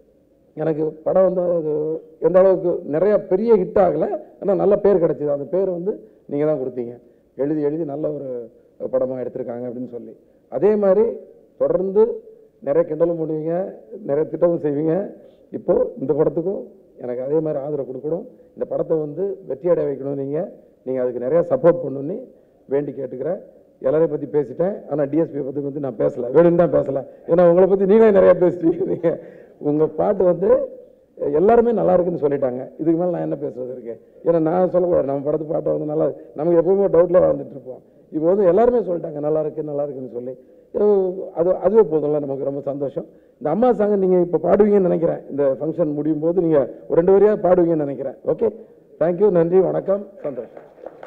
எனக்கு படம் வந்து அது எந்த அளவுக்கு நிறைய பெரிய ஹிட் ஆகலை ஆனால் நல்ல பேர் கிடைச்சிது அந்த பேர் வந்து நீங்கள் தான் கொடுத்தீங்க எழுதி எழுதி நல்ல ஒரு படமாக எடுத்திருக்காங்க அப்படின்னு சொல்லி அதே மாதிரி தொடர்ந்து நிறைய கிண்டலும் பண்ணுவீங்க நிறைய திட்டமும் செய்வீங்க இப்போ இந்த படத்துக்கும் எனக்கு அதே மாதிரி ஆதரவு கொடுக்கணும் இந்த படத்தை வந்து வெற்றியடைய வைக்கணும் நீங்கள் நீங்கள் அதுக்கு நிறைய சப்போர்ட் பண்ணணும்னு வேண்டி கேட்டுக்கிறேன் எல்லாரையும் பற்றி பேசிட்டேன் ஆனால் டிஎஸ்பியை பற்றி வந்து நான் பேசலை வேணும்னு தான் பேசலை ஏன்னா உங்களை பற்றி நீங்களே நிறையா பேசிட்டீங்க உங்கள் பாட்டு வந்து எல்லாருமே நல்லா இருக்குன்னு சொல்லிட்டாங்க இதுக்கு மேலே நான் என்ன பேசுறது இருக்கு ஏன்னா நான் சொல்லக்கூடாது நம்ம படத்து பாட்டை வந்து நல்லா நமக்கு எப்பவுமே டவுட்டில் வாழ்ந்துட்டு இருப்போம் இப்போ வந்து எல்லாருமே சொல்லிட்டாங்க நல்லா இருக்கு நல்லா இருக்குன்னு சொல்லி அஹ் அது அதுவே போதும்ல நமக்கு ரொம்ப சந்தோஷம் இந்த அம்மா சாங்க நீங்கள் இப்போ பாடுவீங்கன்னு நினைக்கிறேன் இந்த ஃபங்க்ஷன் முடியும் போது நீங்கள் ஒரு ரெண்டு வரியாக பாடுவீங்கன்னு நினைக்கிறேன் ஓகே தேங்க்யூ நன்றி வணக்கம் சந்தோஷம்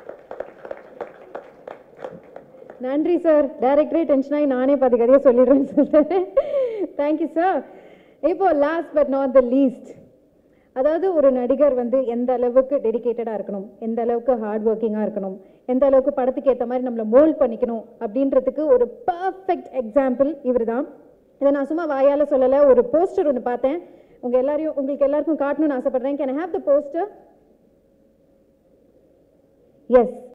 நன்றி சார் டைரக்டரே டென்ஷன் ஆகி நானே பாதி கதையை சொல்லிடுறேன்னு சொல்லிட்டு தேங்க்யூ சார் இப்போ last but not the least அதாவது ஒரு நடிகர் வந்து எந்த அளவுக்கு டெடிகேட்டடாக இருக்கணும் எந்த அளவுக்கு ஹார்ட் ஒர்க்கிங்காக இருக்கணும் எந்த அளவுக்கு படத்துக்கு ஏற்ற மாதிரி நம்மளை மோல்ட் பண்ணிக்கணும் அப்படின்றதுக்கு ஒரு பர்ஃபெக்ட் எக்ஸாம்பிள் இவர் தான் இதை நான் சும்மா வாயால் சொல்லலை ஒரு போஸ்டர் ஒன்று பார்த்தேன் உங்கள் எல்லாரையும் உங்களுக்கு எல்லாருக்கும் காட்டணும்னு ஆசைப்படுறேன் can have the poster S